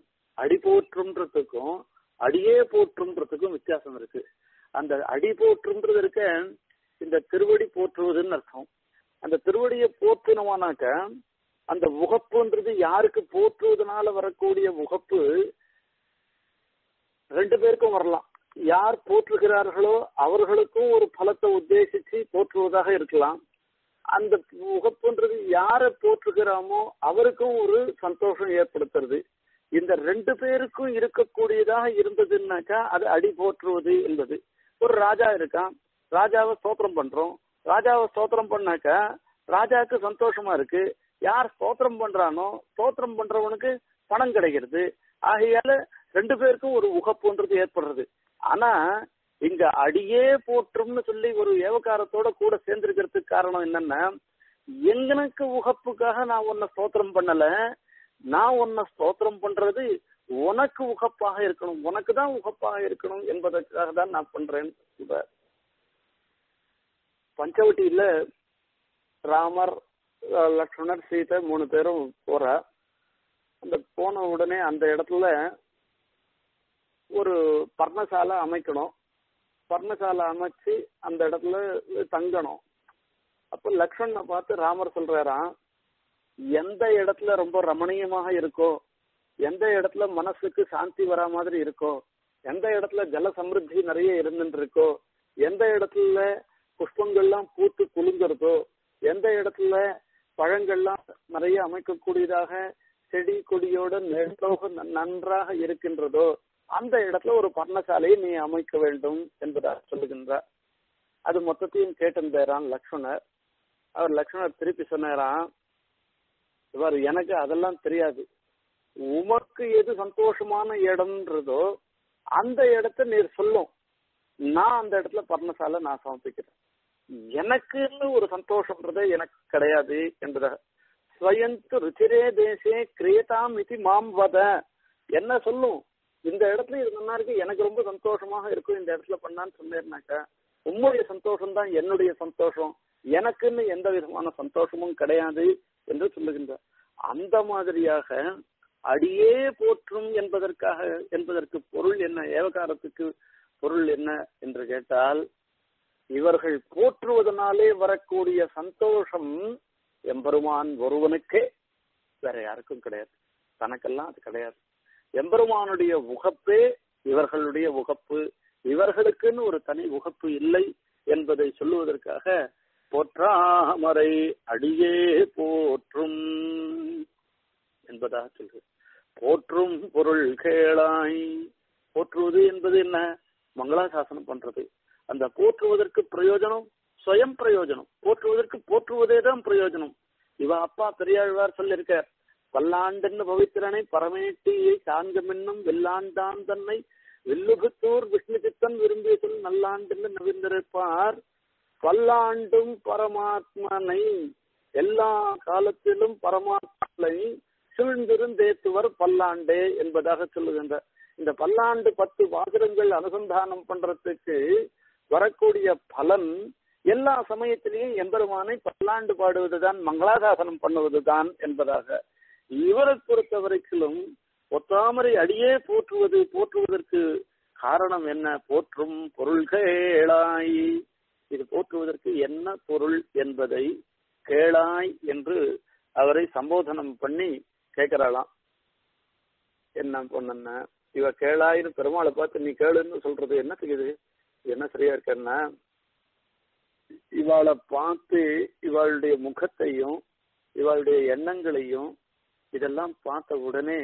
அடி போற்றும்ன்றதுக்கும் அடியே போற்றும்ன்றதுக்கும் வித்தியாசம் இருக்கு அந்த அடி போற்றும்ன்றது இருக்க இந்த திருவடி போற்றுவதுன்னு அர்த்தம் அந்த திருவடியை போற்றினவானாக்க அந்த உகப்புன்றது யாருக்கு போற்றுவதனால வரக்கூடிய உகப்பு ரெண்டு பேருக்கும் வரலாம் யார் போற்றுகிறார்களோ அவர்களுக்கும் ஒரு பலத்தை உத்தேசிச்சு போற்றுவதாக இருக்கலாம் அந்த உகப்புன்றது யாரை போற்றுகிறாமோ அவருக்கும் ஒரு சந்தோஷம் ஏற்படுத்துறது இந்த ரெண்டு பேருக்கும் இருக்கக்கூடியதாக இருந்ததுன்னாக்கா அது அடி போற்றுவது என்பது ஒரு ராஜா இருக்கான் ராஜாவை ஸ்தோத்திரம் பண்றோம் ராஜாவை ஸ்தோத்திரம் பண்ணாக்கா ராஜாவுக்கு சந்தோஷமா இருக்கு யார் ஸ்தோத்திரம் பண்றானோ ஸ்தோத்திரம் பண்றவனுக்கு பணம் கிடைக்கிறது ஆகையால ரெண்டு பேருக்கும் ஒரு உகப்புன்றது ஏற்படுறது ஆனா இங்க அடியே போற்றும்னு சொல்லி ஒரு ஏவகாரத்தோட கூட சேர்ந்திருக்கிறதுக்கு காரணம் என்னன்னா எங்கனுக்கு உகப்புக்காக நான் உன்னை ஸ்தோத்திரம் பண்ணல நான் உன்னை ஸ்தோத்திரம் பண்றது உனக்கு உகப்பாக இருக்கணும் உனக்கு தான் உகப்பாக இருக்கணும் என்பதற்காக தான் நான் பண்றேன் சொல்ற பஞ்சவட்டியில ராமர் லக்ஷ்மணர் சீதை மூணு பேரும் போற அந்த போன உடனே அந்த இடத்துல ஒரு பர்ணசாலை அமைக்கணும் பர்ணசாலை அமைச்சு அந்த இடத்துல தங்கணும் அப்ப லக்ஷ்மணனை பார்த்து ராமர் சொல்றாராம் எந்த இடத்துல ரொம்ப ரமணீயமாக இருக்கோ எந்த இடத்துல மனசுக்கு சாந்தி வரா மாதிரி இருக்கோ எந்த இடத்துல ஜல சமிருத்தி நிறைய இருந்துட்டு இருக்கோ எந்த இடத்துல புஷ்பங்கள்லாம் பூத்து குலுங்குறதோ எந்த இடத்துல பழங்கள்லாம் நிறைய அமைக்கக்கூடியதாக செடி கொடியோட நெல்லோக நன்றாக இருக்கின்றதோ அந்த இடத்துல ஒரு பர்ணசாலையை நீ அமைக்க வேண்டும் என்பதாக சொல்லுகின்றார் அது மொத்தத்தையும் கேட்டிருந்தாராம் லக்ஷ்மணர் அவர் லக்ஷ்மணர் திருப்பி சொன்னாராம் இவர் எனக்கு அதெல்லாம் தெரியாது உமக்கு எது சந்தோஷமான இடம்ன்றதோ அந்த இடத்த நீர் சொல்லும் நான் அந்த இடத்துல பர்ணசாலை நான் சமர்ப்பிக்கிறேன் எனக்குன்னு ஒரு சந்தோஷம்ன்றதே எனக்கு கிடையாது என்பதாக ஸ்வயந்து ருச்சிரே தேசே கிரியதாம் இது மாம் வத என்ன சொல்லும் இந்த இடத்துல இது நல்லா இருக்கு எனக்கு ரொம்ப சந்தோஷமாக இருக்கும் இந்த இடத்துல பண்ணான்னு சொன்னேன்னாக்கா உம்முடைய சந்தோஷம் தான் என்னுடைய சந்தோஷம் எனக்குன்னு எந்த விதமான சந்தோஷமும் கிடையாது என்று சொல்லுகின்றார் அந்த மாதிரியாக அடியே போற்றும் என்பதற்காக என்பதற்கு பொருள் என்ன ஏவகாரத்துக்கு பொருள் என்ன என்று கேட்டால் இவர்கள் போற்றுவதனாலே வரக்கூடிய சந்தோஷம் எம்பெருமான் ஒருவனுக்கே வேற யாருக்கும் கிடையாது தனக்கெல்லாம் அது கிடையாது எம்பெருமானுடைய உகப்பே இவர்களுடைய உகப்பு இவர்களுக்குன்னு ஒரு தனி உகப்பு இல்லை என்பதை சொல்லுவதற்காக போற்றாமரை அடியே போற்றும் என்பதாக சொல்றது போற்றும் பொருள் கேளாய் போற்றுவது என்பது என்ன மங்களாசாசனம் பண்றது அந்த போற்றுவதற்கு பிரயோஜனம் சுயம் பிரயோஜனம் போற்றுவதற்கு போற்றுவதே தான் பிரயோஜனம் இவ அப்பா பெரியாழ்வார் சொல்லியிருக்கார் பல்லாண்டுன்னு பவித்திரனை பரமேட்டியை சாங்கமென்னும் வெள்ளாண்டான் தன்னை வெல்லுகுத்தூர் விஷ்ணு சித்தன் விரும்பிய சொல் நல்லாண்டுன்னு நவிந்திருப்பார் பல்லாண்டும் பரமாத்மனை எல்லா காலத்திலும் பரமாத்மனை சூழ்ந்திருந்தேத்துவர் பல்லாண்டே என்பதாக சொல்லுகின்ற இந்த பல்லாண்டு பத்து வாசகங்கள் அனுசந்தானம் பண்றதுக்கு வரக்கூடிய பலன் எல்லா சமயத்திலையும் எம்பெருமானை பல்லாண்டு பாடுவதுதான் மங்களாசாசனம் பண்ணுவதுதான் என்பதாக இவரை பொறுத்த வரைக்கும் ஒத்தாமரை அடியே போற்றுவது போற்றுவதற்கு காரணம் என்ன போற்றும் பொருள்கேளாய் இது போற்றுவதற்கு என்ன பொருள் என்பதை கேளாய் என்று அவரை சம்போதனம் பண்ணி கேட்கிறாளாம் என்ன பொண்ணு இவ கேளாயின்னு பெருமாளை பார்த்து நீ கேளுன்னு சொல்றது என்னத்துக்கு இது என்ன சரியா இருக்கன்னா இவாளை பார்த்து இவளுடைய முகத்தையும் இவளுடைய எண்ணங்களையும் இதெல்லாம் பார்த்த உடனே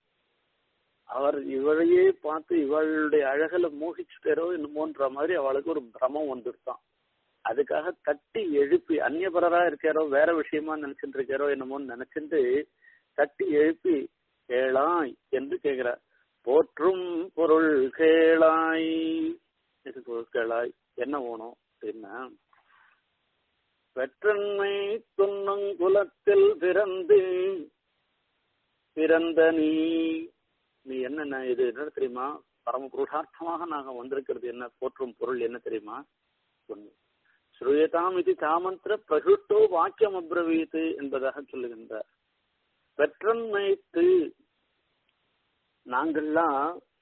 அவர் இவளையே பார்த்து இவளுடைய அழகுல மோகிச்சுட்டாரோ என்னமோன்ற மாதிரி அவளுக்கு ஒரு பிரமம் வந்துருத்தான் அதுக்காக தட்டி எழுப்பி அந்நியபரரா இருக்காரோ வேற விஷயமா நினைச்சிட்டு இருக்காரோ என்னமோன்னு நினைச்சிட்டு தட்டி எழுப்பி கேளாய் என்று கேட்கிறார் போற்றும் பொருள் கேளாய் இது பொருள் கேளாய் என்ன வேணும் அப்படின்னா வெற்றன்மை துண்ணும் குலத்தில் பிறந்து பிறந்த நீ நீ என்ன இது என்ன தெரியுமா பரம புருஷார்த்தமாக நாங்க வந்திருக்கிறது என்ன போற்றும் பொருள் என்ன தெரியுமா ஒண்ணு ஸ்ரூயதாம் இது சாமந்திர பிரகுட்டோ வாக்கியம் அப்ரவீத்து என்பதாக சொல்லுகின்றார் பெற்றன்மைத்து நாங்கள்லாம்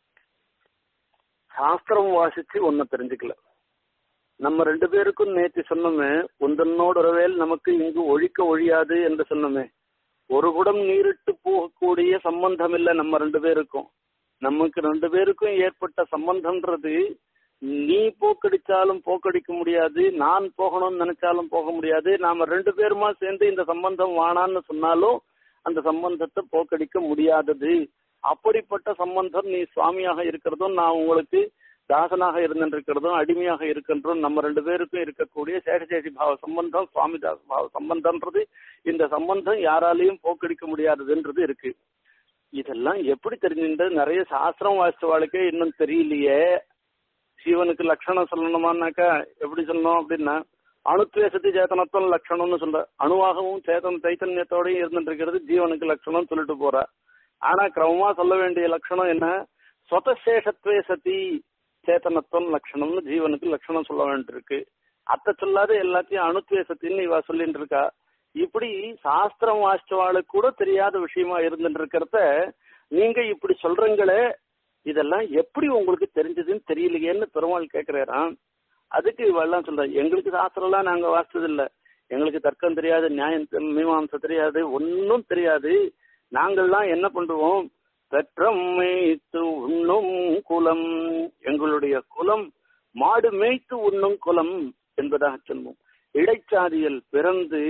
சாஸ்திரம் வாசிச்சு ஒன்ன தெரிஞ்சுக்கல நம்ம ரெண்டு பேருக்கும் நேற்று சொன்னோமே உந்தன்னோட வேல் நமக்கு இங்கு ஒழிக்க ஒழியாது என்று சொன்னோமே ஒரு குடம் நீரிட்டு போகக்கூடிய சம்பந்தம் இல்லை நம்ம ரெண்டு பேருக்கும் நமக்கு ரெண்டு பேருக்கும் ஏற்பட்ட சம்பந்தம்ன்றது நீ போக்கடிச்சாலும் போக்கடிக்க முடியாது நான் போகணும்னு நினைச்சாலும் போக முடியாது நாம ரெண்டு பேருமா சேர்ந்து இந்த சம்பந்தம் வானான்னு சொன்னாலும் அந்த சம்பந்தத்தை போக்கடிக்க முடியாதது அப்படிப்பட்ட சம்பந்தம் நீ சுவாமியாக இருக்கிறதும் நான் உங்களுக்கு தாசனாக இருந்திருக்கிறதும் அடிமையாக இருக்கின்றோம் நம்ம ரெண்டு பேருக்கும் இருக்கக்கூடிய சேஷசேஷி பாவ சம்பந்தம் சுவாமி தாச பாவ சம்பந்தம்ன்றது இந்த சம்பந்தம் யாராலையும் போக்கடிக்க முடியாததுன்றது இருக்கு இதெல்லாம் எப்படி தெரிஞ்சுன்றது நிறைய சாஸ்திரம் வாசிச்சவாளுக்கே இன்னும் தெரியலையே ஜீவனுக்கு லட்சணம் சொல்லணுமானாக்கா எப்படி சொல்லணும் அப்படின்னா அணுத்வேசத்து சேத்தனத்துவம் லட்சணம்னு சொல்ற அணுவாகவும் சேதன சைத்தன்யத்தோடயும் இருந்துட்டு இருக்கிறது ஜீவனுக்கு லட்சணம் சொல்லிட்டு போற ஆனா கிரமமா சொல்ல வேண்டிய லட்சணம் என்ன சொதசேஷத்வே சதி சேத்தனத்துவம் லட்சணம்னு ஜீவனுக்கு லட்சணம் சொல்ல வேண்டியிருக்கு அத்த சொல்லாத எல்லாத்தையும் அணுத்வேசத்தின்னு இவ சொல்லிட்டு இருக்கா இப்படி சாஸ்திரம் வாசிச்சவாளுக்கு கூட தெரியாத விஷயமா இருந்துட்டு இருக்கிறத நீங்க இப்படி சொல்றீங்களே இதெல்லாம் எப்படி உங்களுக்கு தெரிஞ்சதுன்னு தெரியலையேன்னு பெருமாள் கேக்குறாராம் அதுக்கு இவெல்லாம் சொல்ற எங்களுக்கு சாஸ்திரம் எல்லாம் நாங்க வாசிச்சது இல்ல எங்களுக்கு தர்க்கம் தெரியாது நியாயம் மீமாம்சை தெரியாது ஒன்னும் தெரியாது நாங்கள்லாம் என்ன பண்ணுவோம் பெற்றம் மேய்த்து உண்ணும் குலம் எங்களுடைய குலம் மாடு மேய்த்து உண்ணும் குலம் என்பதாக சொல்வோம் இடைச்சாதியில் பிறந்து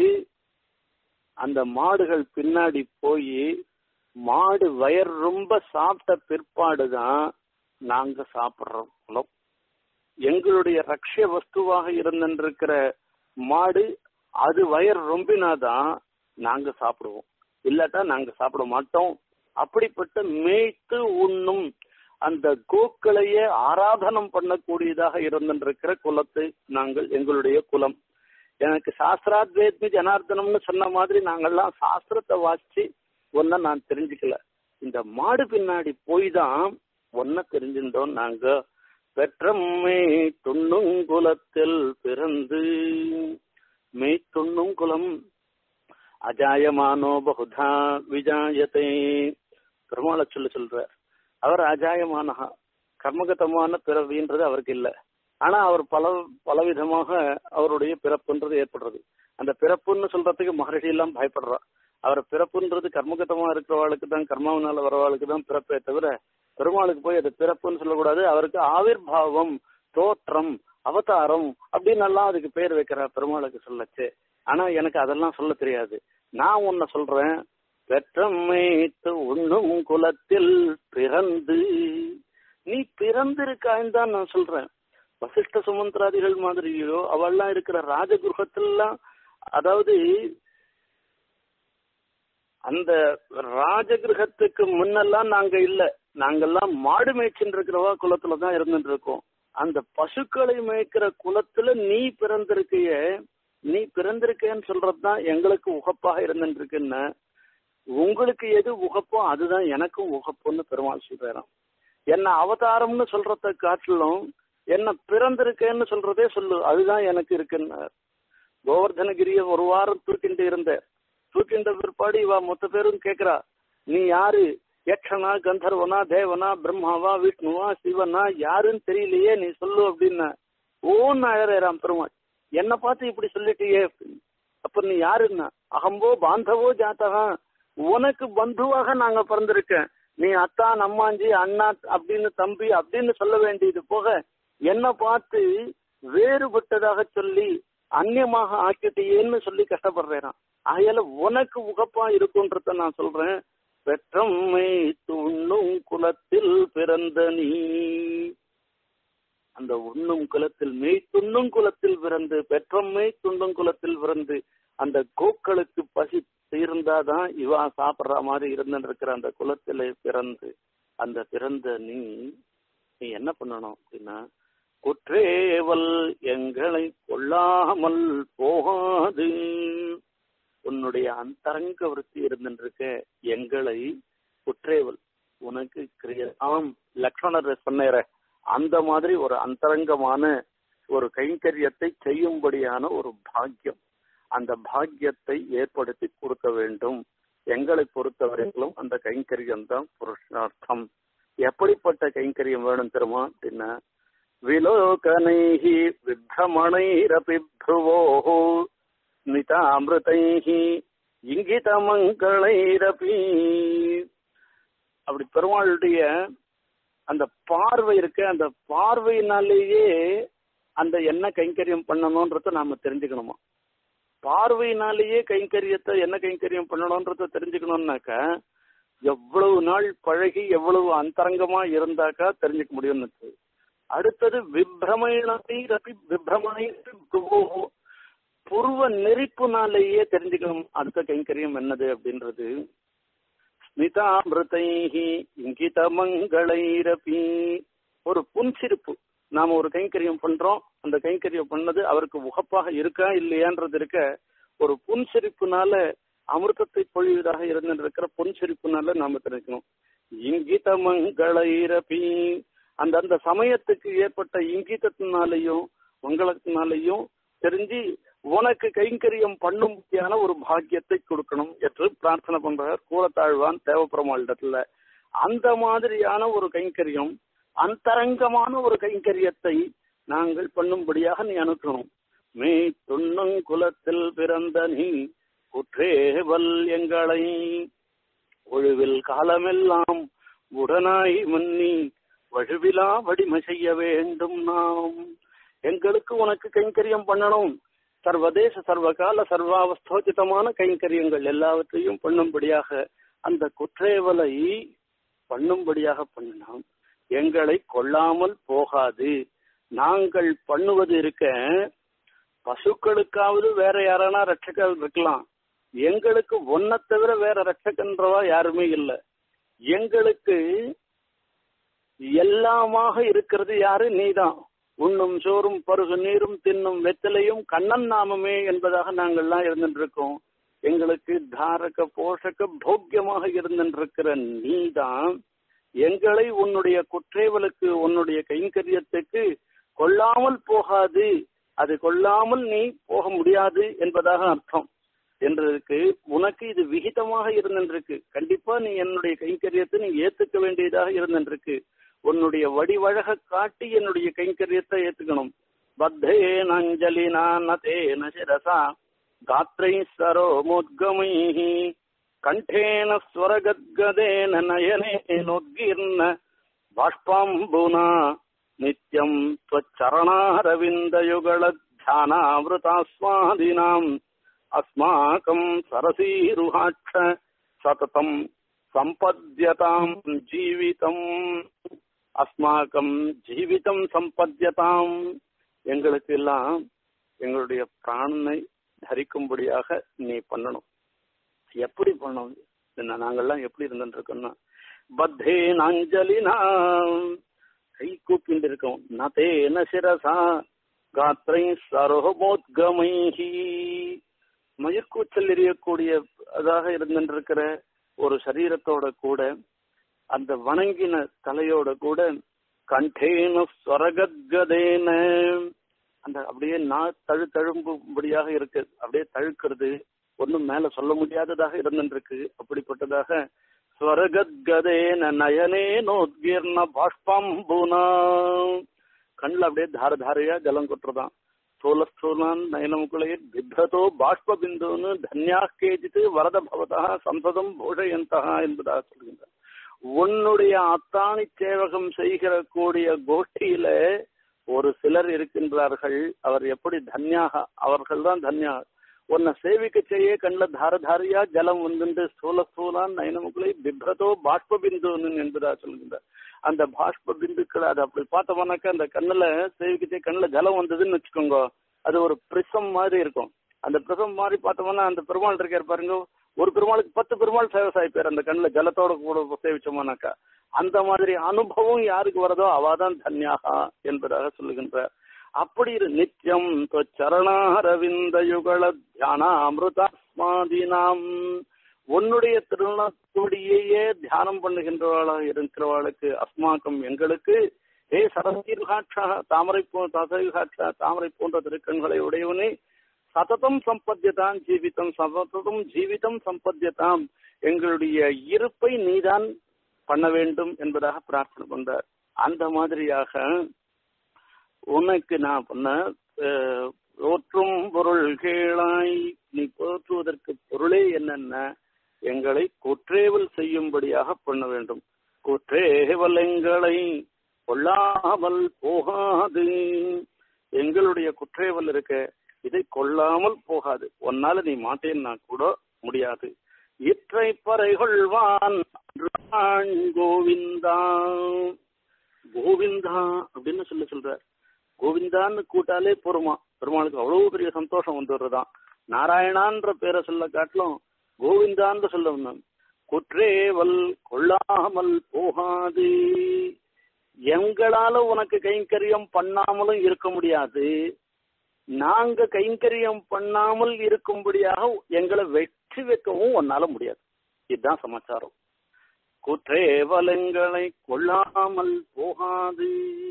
அந்த மாடுகள் பின்னாடி போய் மாடு வயர் ரொம்ப சாப்பிட்ட பிற்பாடுதான் நாங்க சாப்பிடுறோம் குலம் எங்களுடைய ரக்ஷ வஸ்துவாக இருந்திருக்கிற மாடு அது வயர் ரொம்பினாதான் நாங்க சாப்பிடுவோம் இல்லாட்டா நாங்க சாப்பிட மாட்டோம் அப்படிப்பட்ட மேய்த்து உண்ணும் அந்த கோக்களையே ஆராதனம் பண்ணக்கூடியதாக இருந்திருக்கிற குலத்தை நாங்கள் எங்களுடைய குலம் எனக்கு சாஸ்திராத்வேத்மி ஜனார்தனம்னு சொன்ன மாதிரி நாங்கள்லாம் சாஸ்திரத்தை வாசிச்சு ஒன்ன நான் தெரிஞ்சுக்கல இந்த மாடு பின்னாடி போய் தான் ஒன்ன தெரிஞ்சிருந்தோம் நாங்க பெற்றம் மேய் துண்ணும் குலத்தில் பிறந்து மேய் துண்ணும் குலம் அஜாயமானோ பகுதா விஜாயத்தை பெருமாளை சொல்லி சொல்ற அவர் அஜாயமானஹா கர்மகதமான பிறவின்றது அவருக்கு இல்லை ஆனா அவர் பல பலவிதமாக அவருடைய பிறப்புன்றது ஏற்படுறது அந்த பிறப்புன்னு சொல்றதுக்கு மகர்ஷி எல்லாம் பயப்படுறா அவர் பிறப்புன்றது கர்மகதமா இருக்கிறவாளுக்கு தான் கர்மாவனால வரவாளுக்கு தான் பிறப்பே தவிர பெருமாளுக்கு போய் அது பிறப்புன்னு சொல்லக்கூடாது அவருக்கு ஆவிர்வாவம் தோற்றம் அவதாரம் அப்படின்னு எல்லாம் அதுக்கு பேர் வைக்கிறார் பெருமாளுக்கு சொல்லச்சு ஆனா எனக்கு அதெல்லாம் சொல்ல தெரியாது நான் உன்னை சொல்றேன் பெற்றமைத்து உண்ணும் குலத்தில் பிறந்து நீ பிறந்திருக்கான்னு தான் நான் சொல்றேன் வசிஷ்ட சுமந்திராதிகள் மாதிரியோ அவள்லாம் இருக்கிற ராஜகுருகத்திலாம் அதாவது அந்த ராஜகிரகத்துக்கு முன்னெல்லாம் நாங்க இல்ல நாங்கெல்லாம் மாடு மேய்ச்சின்னு இருக்கிறவா குலத்துல தான் இருந்துட்டு இருக்கோம் அந்த பசுக்களை மேய்க்கிற குலத்துல நீ பிறந்திருக்கிய நீ பிறந்திருக்கேன்னு சொல்றதுதான் எங்களுக்கு உகப்பாக இருந்துட்டு இருக்குன்னு உங்களுக்கு எது உகப்போ அதுதான் எனக்கும் உகப்புன்னு பெருமாள் சொல்றாராம் என்ன அவதாரம்னு சொல்றத காட்டிலும் என்ன பிறந்திருக்கேன்னு சொல்றதே சொல்லு அதுதான் எனக்கு இருக்குன்னு கோவர்தனகிரிய ஒரு வாரம் தூக்கிட்டு இருந்தேன் தூக்கின்ற பிற்பாடு இவ மொத்த பேரும் கேக்குறா நீ யாரு யக்ஷனா கந்தர்வனா தேவனா பிரம்மாவா விஷ்ணுவா சிவனா யாருன்னு தெரியலையே நீ சொல்லு அப்படின்னா ஓன்னு அழறாம் பெருமாள் என்ன பார்த்து இப்படி சொல்லிட்டியே அப்ப நீ யாருன்னா அகம்போ பாந்தவோ ஜாத்தகா உனக்கு பந்துவாக நாங்க பிறந்திருக்கேன் நீ அத்தான் அம்மாஞ்சி அண்ணா அப்படின்னு தம்பி அப்படின்னு சொல்ல வேண்டியது போக என்ன பார்த்து வேறுபட்டதாக சொல்லி அந்நியமாக ஆக்கிட்டியேன்னு சொல்லி கஷ்டப்படுறேன் ஆகையால உனக்கு உகப்பா இருக்குன்றத நான் சொல்றேன் பெற்றம்மை துண்ணும் குலத்தில் பிறந்த நீ அந்த உண்ணும் குலத்தில் மெய் துண்ணும் குலத்தில் பிறந்து பெற்றம்மை துண்ணும் குலத்தில் பிறந்து அந்த கோக்களுக்கு பசி தீர்ந்தாதான் இவா சாப்பிடுற மாதிரி இருந்துருக்கிற அந்த குலத்திலே பிறந்து அந்த பிறந்த நீ நீ என்ன பண்ணணும் அப்படின்னா குற்றேவல் எங்களை கொள்ளாமல் போகாது உன்னுடைய அந்தரங்க விருத்தி இருந்துருக்க எங்களை குற்றேவல் உனக்கு கிரியாம் லக்ஷ்மணர் சொன்னேற அந்த மாதிரி ஒரு அந்தரங்கமான ஒரு கைங்கரியத்தை செய்யும்படியான ஒரு பாக்கியம் அந்த பாக்கியத்தை ஏற்படுத்தி கொடுக்க வேண்டும் எங்களை பொறுத்தவரையிலும் அந்த கைங்கரியம் தான் புருஷார்த்தம் எப்படிப்பட்ட கைங்கரியம் வேணும் தெரியுமா அப்படின்னா விலோகனைஹி விப்ரமணைரபி ப்ருவோः நிதாமிருதைः இங்கிதமங்களைரபி அப்படி பெருமாளுடைய அந்த பார்வை இருக்கு அந்த பார்வையினாலேயே அந்த என்ன கைங்கரியம் பண்ணணும்ன்றத நாம தெரிஞ்சுக்கணுமா பார்வையினாலேயே கைங்கரியத்தை என்ன கைங்கரியம் பண்ணணும்ன்றத தெரிஞ்சுக்கணும்னாக்க எவ்வளவு நாள் பழகி எவ்வளவு அந்தரங்கமா இருந்தாக்கா தெரிஞ்சுக்க முடியும்னு அடுத்தது விப்ரமணத்தை ரபி விப்ரமணை புருவ நெறிப்புனாலேயே தெரிஞ்சுக்கணும் அடுத்த கைங்கரியம் என்னது அப்படின்றது ஸ்மிதாமிருதைஹி இங்கித மங்களைரபி ஒரு புன்சிரிப்பு நாம ஒரு கைங்கரியம் பண்றோம் அந்த கைங்கரியம் பண்ணது அவருக்கு உகப்பாக இருக்கா இல்லையான்றது இருக்க ஒரு புன்சிரிப்புனால அமிர்தத்தை பொழிவதாக இருந்திருக்கிற புன்சிரிப்புனால நாம தெரிஞ்சுக்கணும் இங்கித மங்களைரபி அந்த அந்த சமயத்துக்கு ஏற்பட்ட இங்கிதத்தினாலையும் மங்களத்தினாலையும் தெரிஞ்சு உனக்கு கைங்கரியம் பண்ணும்படியான ஒரு பாக்கியத்தை கொடுக்கணும் என்று பிரார்த்தனை பண்றார் கூறத்தாழ்வான் தேவப்பெருமாளிடத்துல அந்த மாதிரியான ஒரு கைங்கரியம் அந்தரங்கமான ஒரு கைங்கரியத்தை நாங்கள் பண்ணும்படியாக நீ அனுப்பணும் மே துண்ணும் குலத்தில் பிறந்த நீ குற்றேவல் எங்களை ஒழுவில் காலமெல்லாம் உடனாய் மன்னி வழுவிலா வடிமை செய்ய வேண்டும் நாம் எங்களுக்கு உனக்கு கைங்கரியம் பண்ணணும் சர்வதேச சர்வகால சர்வாவஸ்தோச்சிதமான கைங்கரியங்கள் எல்லாவற்றையும் பண்ணும்படியாக அந்த குற்றேவலை பண்ணும்படியாக பண்ணினோம் எங்களை கொள்ளாமல் போகாது நாங்கள் பண்ணுவது இருக்க பசுக்களுக்காவது வேற யாரானா ரட்சகர் இருக்கலாம் எங்களுக்கு ஒன்ன தவிர வேற ரட்சகன்றவா யாருமே இல்லை எங்களுக்கு எல்லாமாக இருக்கிறது யாரு நீதான் உண்ணும் சோறும் பருகு நீரும் தின்னும் வெத்தலையும் கண்ணன் நாமமே என்பதாக நாங்கள்லாம் இருந்துட்டு இருக்கோம் எங்களுக்கு தாரக போஷக போக்கியமாக இருந்திருக்கிற நீதான் எங்களை உன்னுடைய குற்றேவலுக்கு உன்னுடைய கைங்கரியத்துக்கு கொள்ளாமல் போகாது அது கொள்ளாமல் நீ போக முடியாது என்பதாக அர்த்தம் என்றதுக்கு உனக்கு இது விகிதமாக இருந்திருக்கு கண்டிப்பா நீ என்னுடைய கைங்கரியத்தை நீ ஏத்துக்க வேண்டியதாக இருந்திருக்கு உன்னுடைய வடிவழக காட்டி என்னுடைய கைங்கரியத்தை ஏத்துக்கணும் பத்தே நஞ்சலி நதேன சிரசா காத்ரை சரோ முத்கமை கண்டேன ஸ்வரகத்கதேன நயனேனோத்கீர்ண பாஷ்பாம்புனா நித்யம் त्वच्चरणारविन्दयुगळ ध्यानावृतास्वादिनाम् अस्माकम् सरसीरुहाक्ष सततम् சம்பத்யதாம் ஜீவிதம் அஸ்மாக்கம் ஜீவிதம் சம்பத்யதாம் எங்களுக்கு எல்லாம் எங்களுடைய பிராணனை தரிக்கும்படியாக நீ பண்ணணும் எப்படி பண்ணணும் நாங்கள்லாம் எப்படி இருந்துட்டு இருக்கோம்னா பத்தே நாஞ்சலி கை கூப்பிட்டு இருக்கோம் நதேன சிரசா காத்திரை சரோமோத்கமைஹி மயிர்கூச்சல் எறியக்கூடிய அதாக இருந்துருக்கிற ஒரு சரீரத்தோட கூட அந்த வணங்கின தலையோட கூட கண்டேன ஸ்வரகத்கதேன அந்த அப்படியே நான் தழு தழும்பும்படியாக இருக்கு அப்படியே தழுக்கிறது ஒன்றும் மேல சொல்ல முடியாததாக இருந்துருக்கு அப்படிப்பட்டதாக ஸ்வரகத்கதேன நயனே நோத்கீர்ண பாஷ்பம்புனா கண்ணில் அப்படியே தார தாரையா ஜலம் கொட்டுறதான் ஸ்தூல ஸ்தூலான் நயனமுக்குள்ளே பிப்ரதோ பாஷ்ப பிந்துன்னு தன்யா கேஜித்து வரத பவதா சம்சதம் பூஷயந்தா என்பதாக சொல்கின்றார் உன்னுடைய அத்தாணி சேவகம் செய்கிற கூடிய கோஷ்டியில ஒரு சிலர் இருக்கின்றார்கள் அவர் எப்படி தன்யாக அவர்கள் தான் தன்யா உன்னை சேவிக்க செய்ய கண்ணில் தாரதாரியா ஜலம் வந்துட்டு ஸ்தூல ஸ்தூலான் நயனமுக்குள்ளே பிப்ரதோ பாஷ்ப பிந்துன்னு என்பதாக சொல்கின்றார் அந்த பாஷ்ப பிந்துக்கள் அது அப்படி பார்த்தோம்னாக்கா அந்த கண்ணுல சேவிக்கிட்டே கண்ணுல ஜலம் வந்ததுன்னு வச்சுக்கோங்க அது ஒரு பிரிசம் மாதிரி இருக்கும் அந்த பிரிசம் மாதிரி பார்த்தோம்னா அந்த பெருமாள் இருக்கார் பாருங்க ஒரு பெருமாளுக்கு பத்து பெருமாள் சேவை சாய்ப்பார் அந்த கண்ணுல ஜலத்தோட கூட சேவிச்சோம்னாக்கா அந்த மாதிரி அனுபவம் யாருக்கு வரதோ அவாதான் தன்யாகா என்பதாக சொல்லுகின்றார் அப்படி இரு நித்தியம் சரணாரவிந்த யுகள தியான அமிர்தாஸ்மாதினாம் உன்னுடைய திருநாத்தோடியே தியானம் பண்ணுகின்றவாளாக இருக்கிறவாளுக்கு அஸ்மாக்கம் எங்களுக்கு ஏ சரசீர்காட்சா தாமரை போ தசைகாட்சா தாமரை போன்ற திருக்கண்களை உடையவனே சததம் சம்பத்தியதாம் ஜீவிதம் சததம் ஜீவிதம் சம்பத்தியதாம் எங்களுடைய இருப்பை நீதான் பண்ண வேண்டும் என்பதாக பிரார்த்தனை பண்றார் அந்த மாதிரியாக உனக்கு நான் பண்ண அஹ், போற்றும் பொருள் கேளாய் நீ போற்றுவதற்கு பொருளே என்னென்ன எங்களை குற்றேவல் செய்யும்படியாக பண்ண வேண்டும் குற்றேவல் எங்களை கொள்ளாமல் போகாது எங்களுடைய குற்றேவல் இருக்க இதை கொள்ளாமல் போகாது ஒன்னால நீ மாட்டேன்னா கூட முடியாது இற்றை பறை கொள்வான் ரான் கோவிந்தா கோவிந்தா அப்படின்னு சொல்லி சொல்றார் கோவிந்தான்னு கூட்டாலே போருமா பெருமாளுக்கு அவ்வளவு பெரிய சந்தோஷம் வந்து வருதான் நாராயணான்ற பேரை சொல்ல காட்டிலும் கோவிந்தான்னு சொல்ல வந்தான் குற்றேவல் கொள்ளாமல் போகாது எங்களால உனக்கு கைங்கரியம் பண்ணாமலும் இருக்க முடியாது நாங்க கைங்கரியம் பண்ணாமல் இருக்கும்படியாக எங்களை வெற்றி வைக்கவும் உன்னால முடியாது இதுதான் சமாச்சாரம் குற்றேவலங்களை கொள்ளாமல் போகாது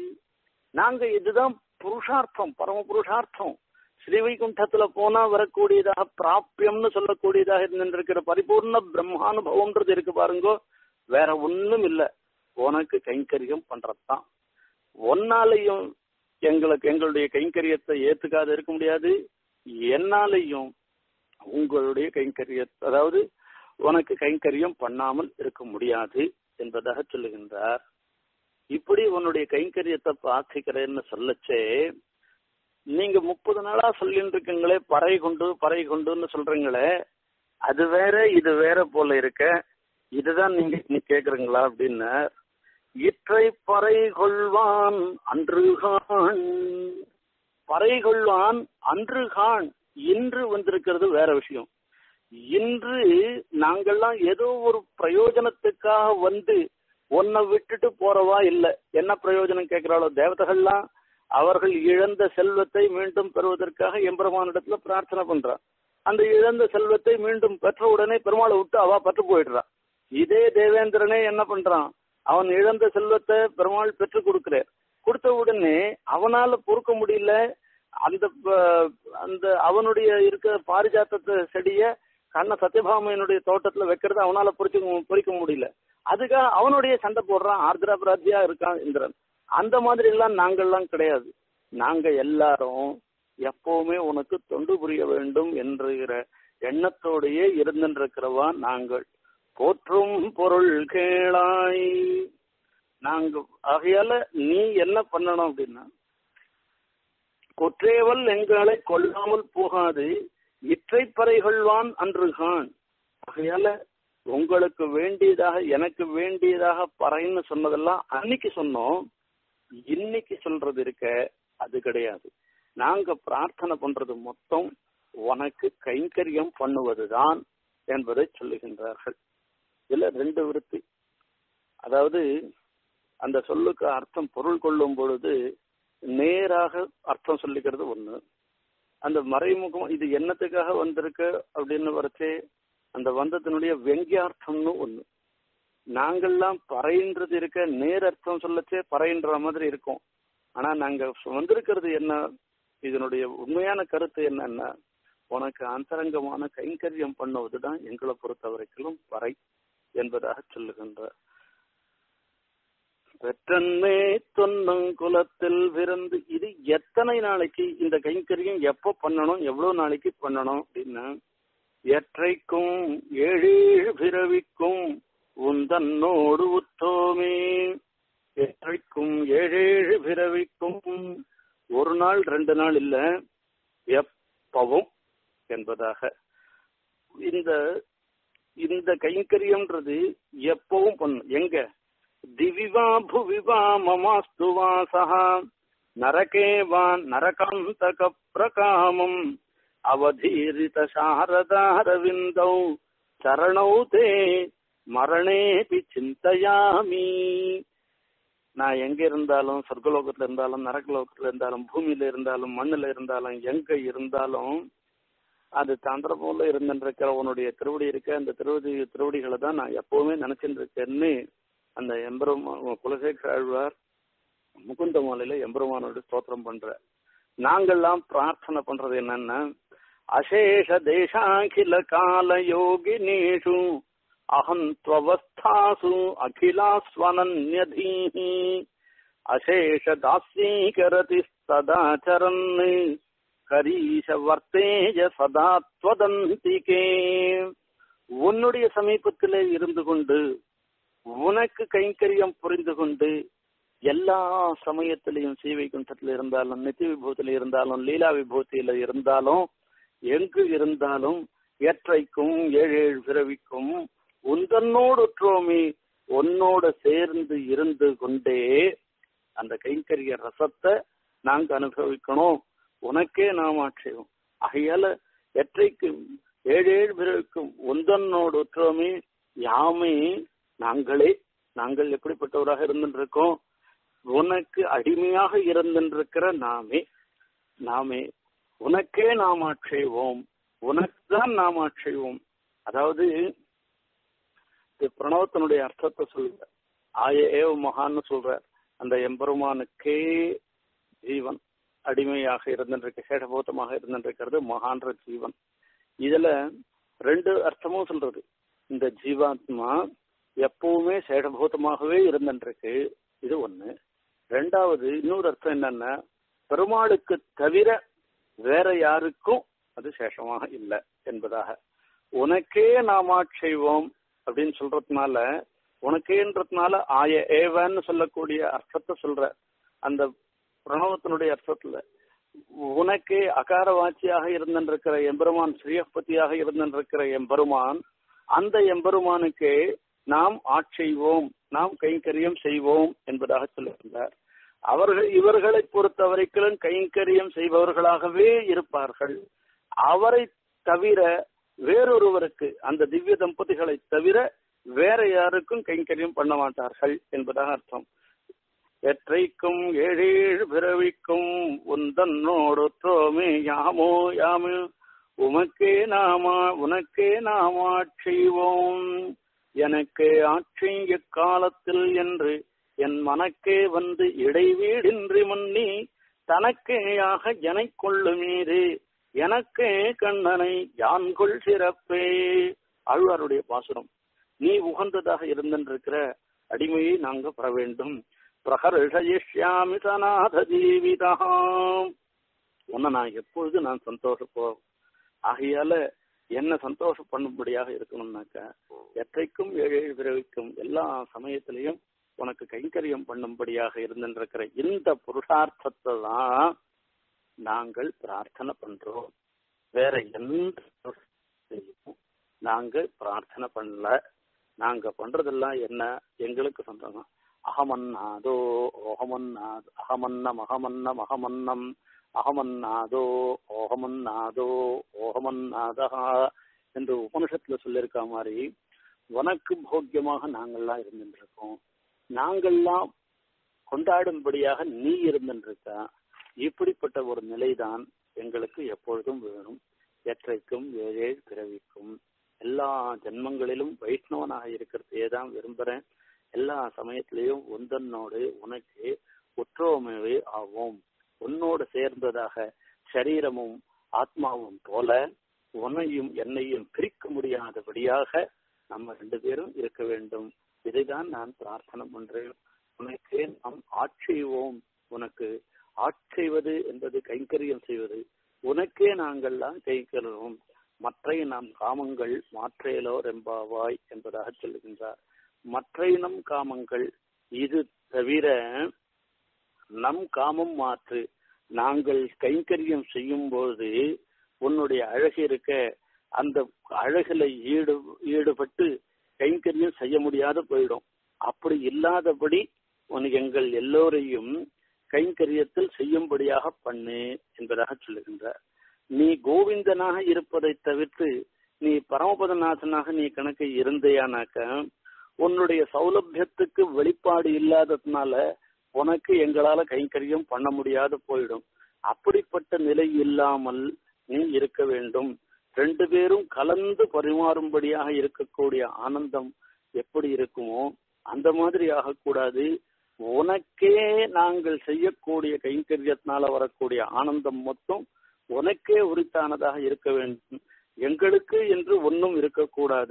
நாங்க இதுதான் புருஷார்த்தம் பரம புருஷார்த்தம் ஸ்ரீவைகுண்டத்துல போனா வரக்கூடியதாக பிராபியம்னு சொல்லக்கூடியதாக இருந்திருக்கிற பரிபூர்ண பிரம்மானுபவம்ன்றது இருக்கு பாருங்க வேற ஒண்ணும் இல்ல உனக்கு கைங்கரியம் பண்றதுதான் ஒன்னாலையும் எங்களுக்கு எங்களுடைய கைங்கரியத்தை ஏத்துக்காத இருக்க முடியாது என்னாலையும் உங்களுடைய கைங்கரிய அதாவது உனக்கு கைங்கரியம் பண்ணாமல் இருக்க முடியாது என்பதாக சொல்லுகின்றார் இப்படி உன்னுடைய கைங்கரியத்தை பிரார்த்திக்கிறேன்னு சொல்லச்சே நீங்க முப்பது நாளா சொல்லிட்டு இருக்கீங்களே பறை கொண்டு பறை கொண்டுன்னு சொல்றீங்களே அது வேற இது வேற போல இருக்க இதுதான் நீங்க இன்னைக்கு கேக்குறீங்களா அப்படின்னு இற்றை பறை கொள்வான் அன்றுகான் பறை கொள்வான் அன்றுகான் இன்று வந்திருக்கிறது வேற விஷயம் இன்று நாங்கள்லாம் ஏதோ ஒரு பிரயோஜனத்துக்காக வந்து உன்னை விட்டுட்டு போறவா இல்ல என்ன பிரயோஜனம் கேட்கிறாளோ தேவதைகள்லாம் அவர்கள் இழந்த செல்வத்தை மீண்டும் பெறுவதற்காக எம்பெருமானிடத்துல பிரார்த்தனை பண்றா அந்த இழந்த செல்வத்தை மீண்டும் பெற்ற உடனே பெருமாளை விட்டு அவ பற்று போயிடுறா இதே தேவேந்திரனே என்ன பண்றான் அவன் இழந்த செல்வத்தை பெருமாள் பெற்று கொடுக்கிறார் கொடுத்த உடனே அவனால பொறுக்க முடியல அந்த ப- அந்த அவனுடைய இருக்க பாரிஜாத்தத்தை செடிய கண்ண சத்யபாமையனுடைய தோட்டத்துல வைக்கிறது அவனால பொறிக்க பொறிக்க முடியல அதுக்காக அவனுடைய சண்டை போடுறான் ஆர்திரா பிராத்தியா இருக்கான் இந்திரன் அந்த மாதிரி எல்லாம் நாங்கள்லாம் கிடையாது நாங்க எல்லாரும் எப்பவுமே உனக்கு தொண்டு புரிய வேண்டும் என்கிற எண்ணத்தோடையே இருந்திருக்கிறவா நாங்கள் போற்றும் பொருள் கேளாய் நாங்க ஆகையால நீ என்ன பண்ணணும் அப்படின்னா கொற்றேவல் எங்களை கொல்லாமல் போகாது இற்றை பறைகொள்வான் அன்றுகான் ஆகையால உங்களுக்கு வேண்டியதாக எனக்கு வேண்டியதாக பறைன்னு சொன்னதெல்லாம் அன்னைக்கு சொன்னோம் இன்னைக்கு சொல்றது இருக்க அது கிடையாது நாங்க பிரார்த்தனை பண்றது மொத்தம் உனக்கு கைங்கரியம் பண்ணுவதுதான் என்பதை சொல்லுகின்றார்கள் இதுல ரெண்டு விருத்தி அதாவது அந்த சொல்லுக்கு அர்த்தம் பொருள் கொள்ளும் பொழுது நேராக அர்த்தம் சொல்லிக்கிறது ஒண்ணு அந்த மறைமுகம் இது என்னத்துக்காக வந்திருக்கு அப்படின்னு வரைச்சே அந்த வந்தத்தினுடைய வெங்கியார்த்தம்னு ஒண்ணு நாங்கள்லாம் பறைன்றது இருக்க நேர் அர்த்தம் சொல்லச்சே பறைன்ற மாதிரி இருக்கும் ஆனா நாங்க வந்திருக்கிறது என்ன இதனுடைய உண்மையான கருத்து என்னன்னா உனக்கு அந்தரங்கமான கைங்கரியம் பண்ணுவதுதான் எங்களை பொறுத்த வரைக்கும் பறை என்பதாக சொல்லுகின்றார் பெற்றன்மே தொன்னும் குலத்தில் பிறந்து இது எத்தனை நாளைக்கு இந்த கைங்கரியம் எப்ப பண்ணணும் எவ்வளவு நாளைக்கு பண்ணணும் அப்படின்னா எற்றைக்கும் ஏழேழு பிறவிக்கும் உந்தன்னோடு உத்தோமே எற்றைக்கும் ஏழேழு பிறவிக்கும் ஒரு நாள் ரெண்டு நாள் இல்ல எப்பவும் என்பதாக இந்த இந்த கைங்கரியம்ன்றது எப்பவும் பண்ணும் எங்க திவிவா புவிவா மமாஸ்து வாசா நரகே வா நரகாந்தக பிரகாமம் அவதீரித சாரதாரவிந்தௌ சரணௌ தே மரணேபி சிந்தையாமி நான் எங்க இருந்தாலும் சொர்க்கலோகத்துல இருந்தாலும் நரகலோகத்துல இருந்தாலும் பூமியில இருந்தாலும் மண்ணுல இருந்தாலும் எங்க இருந்தாலும் அது சந்திரபோல இருந்துருக்கிற உன்னுடைய திருவடி இருக்க அந்த திருவடி திருவடிகளை தான் நான் எப்பவுமே நினைச்சிட்டு இருக்கேன்னு அந்த எம்பெருமா குலசேகர ஆழ்வார் முகுந்த மாலையில எம்பெருமானோட ஸ்தோத்திரம் பண்ற நாங்கள்லாம் பிரார்த்தனை பண்றது என்னன்னா அசேஷ தேசாகில கால யோகினேஷு அகம் துவஸ்தாசு அகிலாஸ்வனன்யதீः அசேஷ தாஸ்யீகரதி சதாச்சரன் கரீஷ வர்த்தேஜ சதா துவதந்திகே உன்னுடைய சமீபத்திலே இருந்து கொண்டு உனக்கு கைங்கரியம் புரிந்து கொண்டு எல்லா சமயத்திலையும் சீவை குண்டத்தில் இருந்தாலும் நித்தி விபூத்தில இருந்தாலும் லீலா விபூத்தியில இருந்தாலும் எங்கு இருந்தாலும் எற்றைக்கும் ஏழு ஏழு பிறவிக்கும் உந்தன்னோடு ஒற்றுவோமே உன்னோட சேர்ந்து இருந்து கொண்டே அந்த கைங்கரிய ரசத்தை நாங்க அனுபவிக்கணும் உனக்கே நாம் ஆட்சேபம் ஆகையால எற்றைக்கும் ஏழு ஏழு பிறவிக்கும் உந்தன்னோடு ஒற்றுவோமே யாமே நாங்களே நாங்கள் எப்படிப்பட்டவராக இருந்துருக்கோம் உனக்கு அடிமையாக இருந்திருக்கிற நாமே நாமே உனக்கே நாம் ஆட்சேவோம் உனக்கு தான் நாம் ஆட்சேவோம் அதாவது பிரணவத்தினுடைய அர்த்தத்தை சொல்லுங்க ஆய ஏவ மகான்னு சொல்ற அந்த எம்பெருமானுக்கே ஜீவன் அடிமையாக இருந்திருக்க சேடபூத்தமாக இருந்திருக்கிறது மகான்ற ஜீவன் இதுல ரெண்டு அர்த்தமும் சொல்றது இந்த ஜீவாத்மா எப்பவுமே சேடபூதமாகவே இருந்துருக்கு இது ஒண்ணு ரெண்டாவது இன்னொரு அர்த்தம் என்னன்னா பெருமாளுக்கு தவிர வேற யாருக்கும் அது சேஷமாக இல்லை என்பதாக உனக்கே நாம் ஆட்செய்வோம் அப்படின்னு சொல்றதுனால உனக்கேன்றதுனால ஆய ஏவன்னு சொல்லக்கூடிய அர்த்தத்தை சொல்ற அந்த பிரணவத்தினுடைய அர்த்தத்துல உனக்கே அகார வாட்சியாக இருந்திருக்கிற எம்பெருமான் ஸ்ரீயப்பதியாக இருந்திருக்கிற எம்பெருமான் அந்த எம்பெருமானுக்கே நாம் ஆட்செய்வோம் நாம் கைங்கரியம் செய்வோம் என்பதாக சொல்லுகின்றார் அவர்கள் இவர்களை பொறுத்த வரைக்கும் கைங்கரியம் செய்பவர்களாகவே இருப்பார்கள் அவரை தவிர வேறொருவருக்கு அந்த திவ்ய தம்பதிகளை தவிர வேற யாருக்கும் கைங்கரியம் பண்ண மாட்டார்கள் என்பதாக அர்த்தம் எற்றைக்கும் ஏழேழு பிறவிக்கும் உந்தன்னோடொற்றோமே யாமோ யாமு உமக்கே நாமா உனக்கே நாம் ஆட்செய்வோம் எனக்கு ஆட்சி எக்காலத்தில் என்று என் மனக்கே வந்து இடைவீடின்றி மன்னி தனக்கேயாக எனை கொள்ளுமீது எனக்கே கண்ணனை யான்கொள் சிறப்பே ஆழ்வாருடைய பாசுரம் நீ உகந்ததாக இருந்திருக்கிற அடிமையை நாங்க பெற வேண்டும் பிரகர்ஷயிஷ்யாமி சநாத ஜீவிதா உன்னை நான் எப்பொழுது நான் சந்தோஷப்போ ஆகையால என்ன சந்தோஷம் பண்ணும்படியாக இருக்கணும்னாக்கா எற்றைக்கும் ஏழு ஏழு பிறவிக்கும் எல்லா சமயத்திலையும் உனக்கு கைங்கரியம் பண்ணும்படியாக இருந்திருக்கிற இந்த புருஷார்த்தத்தை தான் நாங்கள் பிரார்த்தனை பண்றோம் வேற எந்த நாங்க பிரார்த்தனை பண்ணல நாங்க பண்றதெல்லாம் என்ன எங்களுக்கு சொந்தம் அகமன்னாதோ ஓகமன்னாத் அகமன்னம் அகமன்னம் அகமன்னம் அகமன்னாதோ ஓகமன்னாதோ ஓகமன்னாதா என்று உபனிஷத்துல சொல்லியிருக்க மாதிரி உனக்கு போக்கியமாக நாங்கள்லாம் இருந்துருக்கோம் நாங்கள்லாம் கொண்டாடும்படியாக நீ இருந்துருக்க இப்படிப்பட்ட ஒரு நிலைதான் எங்களுக்கு எப்பொழுதும் வேணும் எற்றைக்கும் ஏழே பிறவிக்கும் எல்லா ஜென்மங்களிலும் வைஷ்ணவனாக இருக்கிறதையே தான் விரும்புறேன் எல்லா சமயத்திலையும் உந்தன்னோடு உனக்கு உற்றோமவே ஆவோம் உன்னோடு சேர்ந்ததாக சரீரமும் ஆத்மாவும் போல உன்னையும் என்னையும் பிரிக்க முடியாதபடியாக நம்ம ரெண்டு பேரும் இருக்க வேண்டும் இதைதான் நான் பிரார்த்தனை பண்றேன் உனக்கே நாம் ஆட்செய்வோம் உனக்கு ஆட்செய்வது என்பது கைங்கரியம் செய்வது உனக்கே நாங்கள்லாம் கைக்கருவோம் மற்ற நாம் காமங்கள் மாற்றேலோ ரெம்பாவாய் என்பதாக சொல்லுகின்றார் மற்ற இனம் காமங்கள் இது தவிர நம் காமம் மாற்று நாங்கள் கைங்கரியம் செய்யும் போது உன்னுடைய அழகு இருக்க அந்த அழகுல ஈடு ஈடுபட்டு கைங்கரியம் செய்ய முடியாத போயிடும் அப்படி இல்லாதபடி உன் எங்கள் எல்லோரையும் கைங்கரியத்தில் செய்யும்படியாக பண்ணு என்பதாக சொல்லுகின்றார் நீ கோவிந்தனாக இருப்பதை தவிர்த்து நீ பரமபதநாதனாக நீ கணக்கு இருந்தேயானாக்க உன்னுடைய சௌலபியத்துக்கு வெளிப்பாடு இல்லாததுனால உனக்கு எங்களால கைங்கரியம் பண்ண முடியாத போயிடும் அப்படிப்பட்ட நிலை இல்லாமல் நீ இருக்க வேண்டும் ரெண்டு பேரும் கலந்து பரிமாறும்படியாக இருக்கக்கூடிய ஆனந்தம் எப்படி இருக்குமோ அந்த மாதிரி ஆகக்கூடாது உனக்கே நாங்கள் செய்யக்கூடிய கைங்கரியத்தினால வரக்கூடிய ஆனந்தம் மொத்தம் உனக்கே உரித்தானதாக இருக்க வேண்டும் எங்களுக்கு என்று ஒன்றும் இருக்கக்கூடாது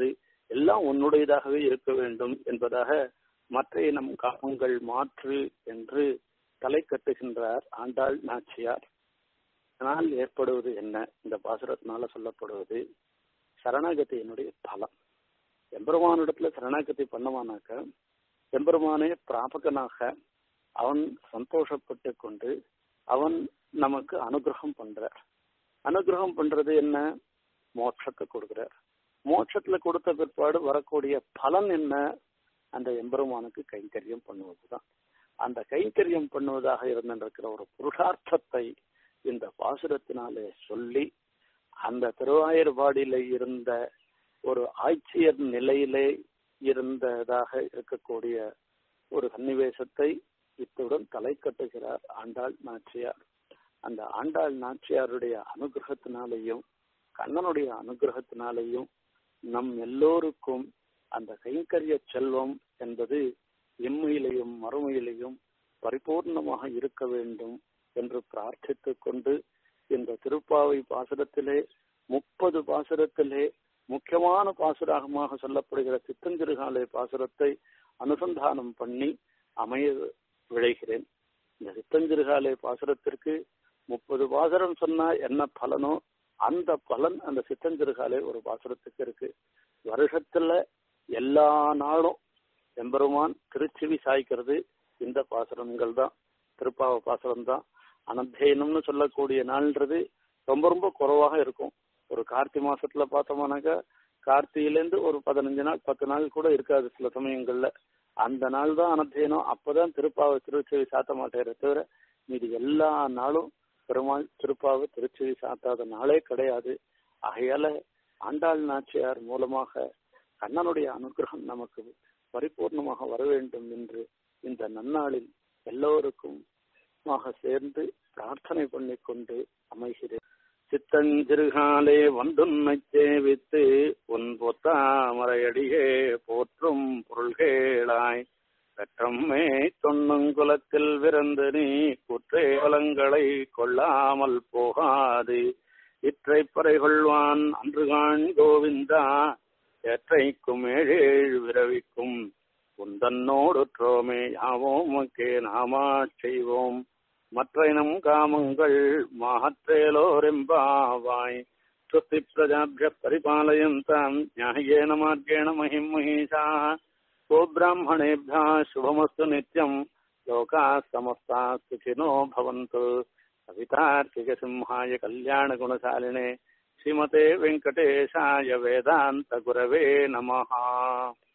எல்லாம் உன்னுடையதாகவே இருக்க வேண்டும் என்பதாக மற்ற நம் காமங்கள் மாற்று என்று தலை கட்டுகின்றார் ஆண்டாள் நாச்சியார் அதனால் ஏற்படுவது என்ன இந்த பாசுரத்தினால சொல்லப்படுவது சரணாகதியினுடைய பலம் எம்பெருமானிடத்துல சரணாகதி பண்ணவானாக்க எம்பெருமானே பிராபகனாக அவன் சந்தோஷப்பட்டு கொண்டு அவன் நமக்கு அனுகிரகம் பண்றார் அனுகிரகம் பண்றது என்ன மோட்சத்தை கொடுக்கிறார் மோட்சத்துல கொடுத்த பிற்பாடு வரக்கூடிய பலன் என்ன அந்த எம்பெருமானுக்கு கைங்கரியம் பண்ணுவதுதான் அந்த கைங்கரியம் பண்ணுவதாக இருந்திருக்கிற ஒரு புருஷார்த்தத்தை இந்த பாசுரத்தினாலே சொல்லி அந்த திருவாயூர்பாடியில இருந்த ஒரு ஆட்சியர் நிலையிலே இருந்ததாக இருக்கக்கூடிய ஒரு சன்னிவேசத்தை இத்துடன் தலை கட்டுகிறார் ஆண்டாள் நாச்சியார் அந்த ஆண்டாள் நாச்சியாருடைய அனுகிரகத்தினாலேயும் கண்ணனுடைய அனுகிரகத்தினாலேயும் நம் எல்லோருக்கும் அந்த கைங்கரிய செல்வம் என்பது இம்மையிலையும் மறுமையிலையும் பரிபூர்ணமாக இருக்க வேண்டும் என்று பிரார்த்தித்துக் கொண்டு இந்த திருப்பாவை பாசுரத்திலே முப்பது பாசுரத்திலே முக்கியமான பாசுரமாக சொல்லப்படுகிற சித்தஞ்சிறுகாலை பாசுரத்தை அனுசந்தானம் பண்ணி அமைய விழைகிறேன் இந்த சித்தஞ்சிறுகாலை பாசுரத்திற்கு முப்பது பாசுரம் சொன்னா என்ன பலனோ அந்த பலன் அந்த சித்தஞ்சிறுகாலை ஒரு பாசுரத்துக்கு இருக்கு வருஷத்துல எல்லா நாளும் எம்பெருமான் திருச்சிவி சாய்க்கிறது இந்த பாசுரங்கள் தான் திருப்பாவ பாசுரம் தான் அனத்தியனம்னு சொல்லக்கூடிய நாள்ன்றது ரொம்ப ரொம்ப குறைவாக இருக்கும் ஒரு கார்த்தி மாசத்துல பார்த்தோம்னாக்கா கார்த்தியிலேருந்து ஒரு பதினஞ்சு நாள் பத்து நாள் கூட இருக்காது சில சமயங்கள்ல அந்த நாள் தான் அனத்தியனம் அப்பதான் திருப்பாவை திருச்செவி சாத்த மாட்டேற தவிர மீது எல்லா நாளும் பெருமாள் திருப்பாவை திருச்செவி சாத்தாத நாளே கிடையாது ஆகையால ஆண்டாள் நாச்சியார் மூலமாக கண்ணனுடைய அனுகிரகம் நமக்கு பரிபூர்ணமாக வர வேண்டும் என்று இந்த நன்னாளில் எல்லோருக்கும் சேர்ந்து பிரார்த்தனை பண்ணிக்கொண்டு அமைகிறேன் சித்தஞ்சிறுகாலே வந்துன்னை சேவித்து உன் பொத்தாமரையடியே போற்றும் பொருள்கேளாய் பெற்றம்மே தொன்னுங்குலத்தில் விருந்து நீ குற்றேவலங்களை கொள்ளாமல் போகாது இற்றை பறை கொள்வான் அன்றுகான் கோவிந்தா ஏற்றைக்கும் ஏழேழு விரவிக்கும் உந்தன்னோடுற்றோமே யாவோம் மக்கே நாமா செய்வோம் மற்ற இனம் காமங்கள் மாற்றேலோரெம்பாவாய் ஸ்வஸ்தி பிரஜாபிய பரிபாலயந்தாம் நியாயேன மார்கேண மகிம் மகிஷா गोब्राह्मणेभ्यः शुभमस्तु नित्यम् लोकाः समस्ताः सुखिनो भवन्तु कवितार्किकसिंहाय कल्याणगुणशालिने श्रीमते वेङ्कटेशाय वेदान्तगुरवे नमः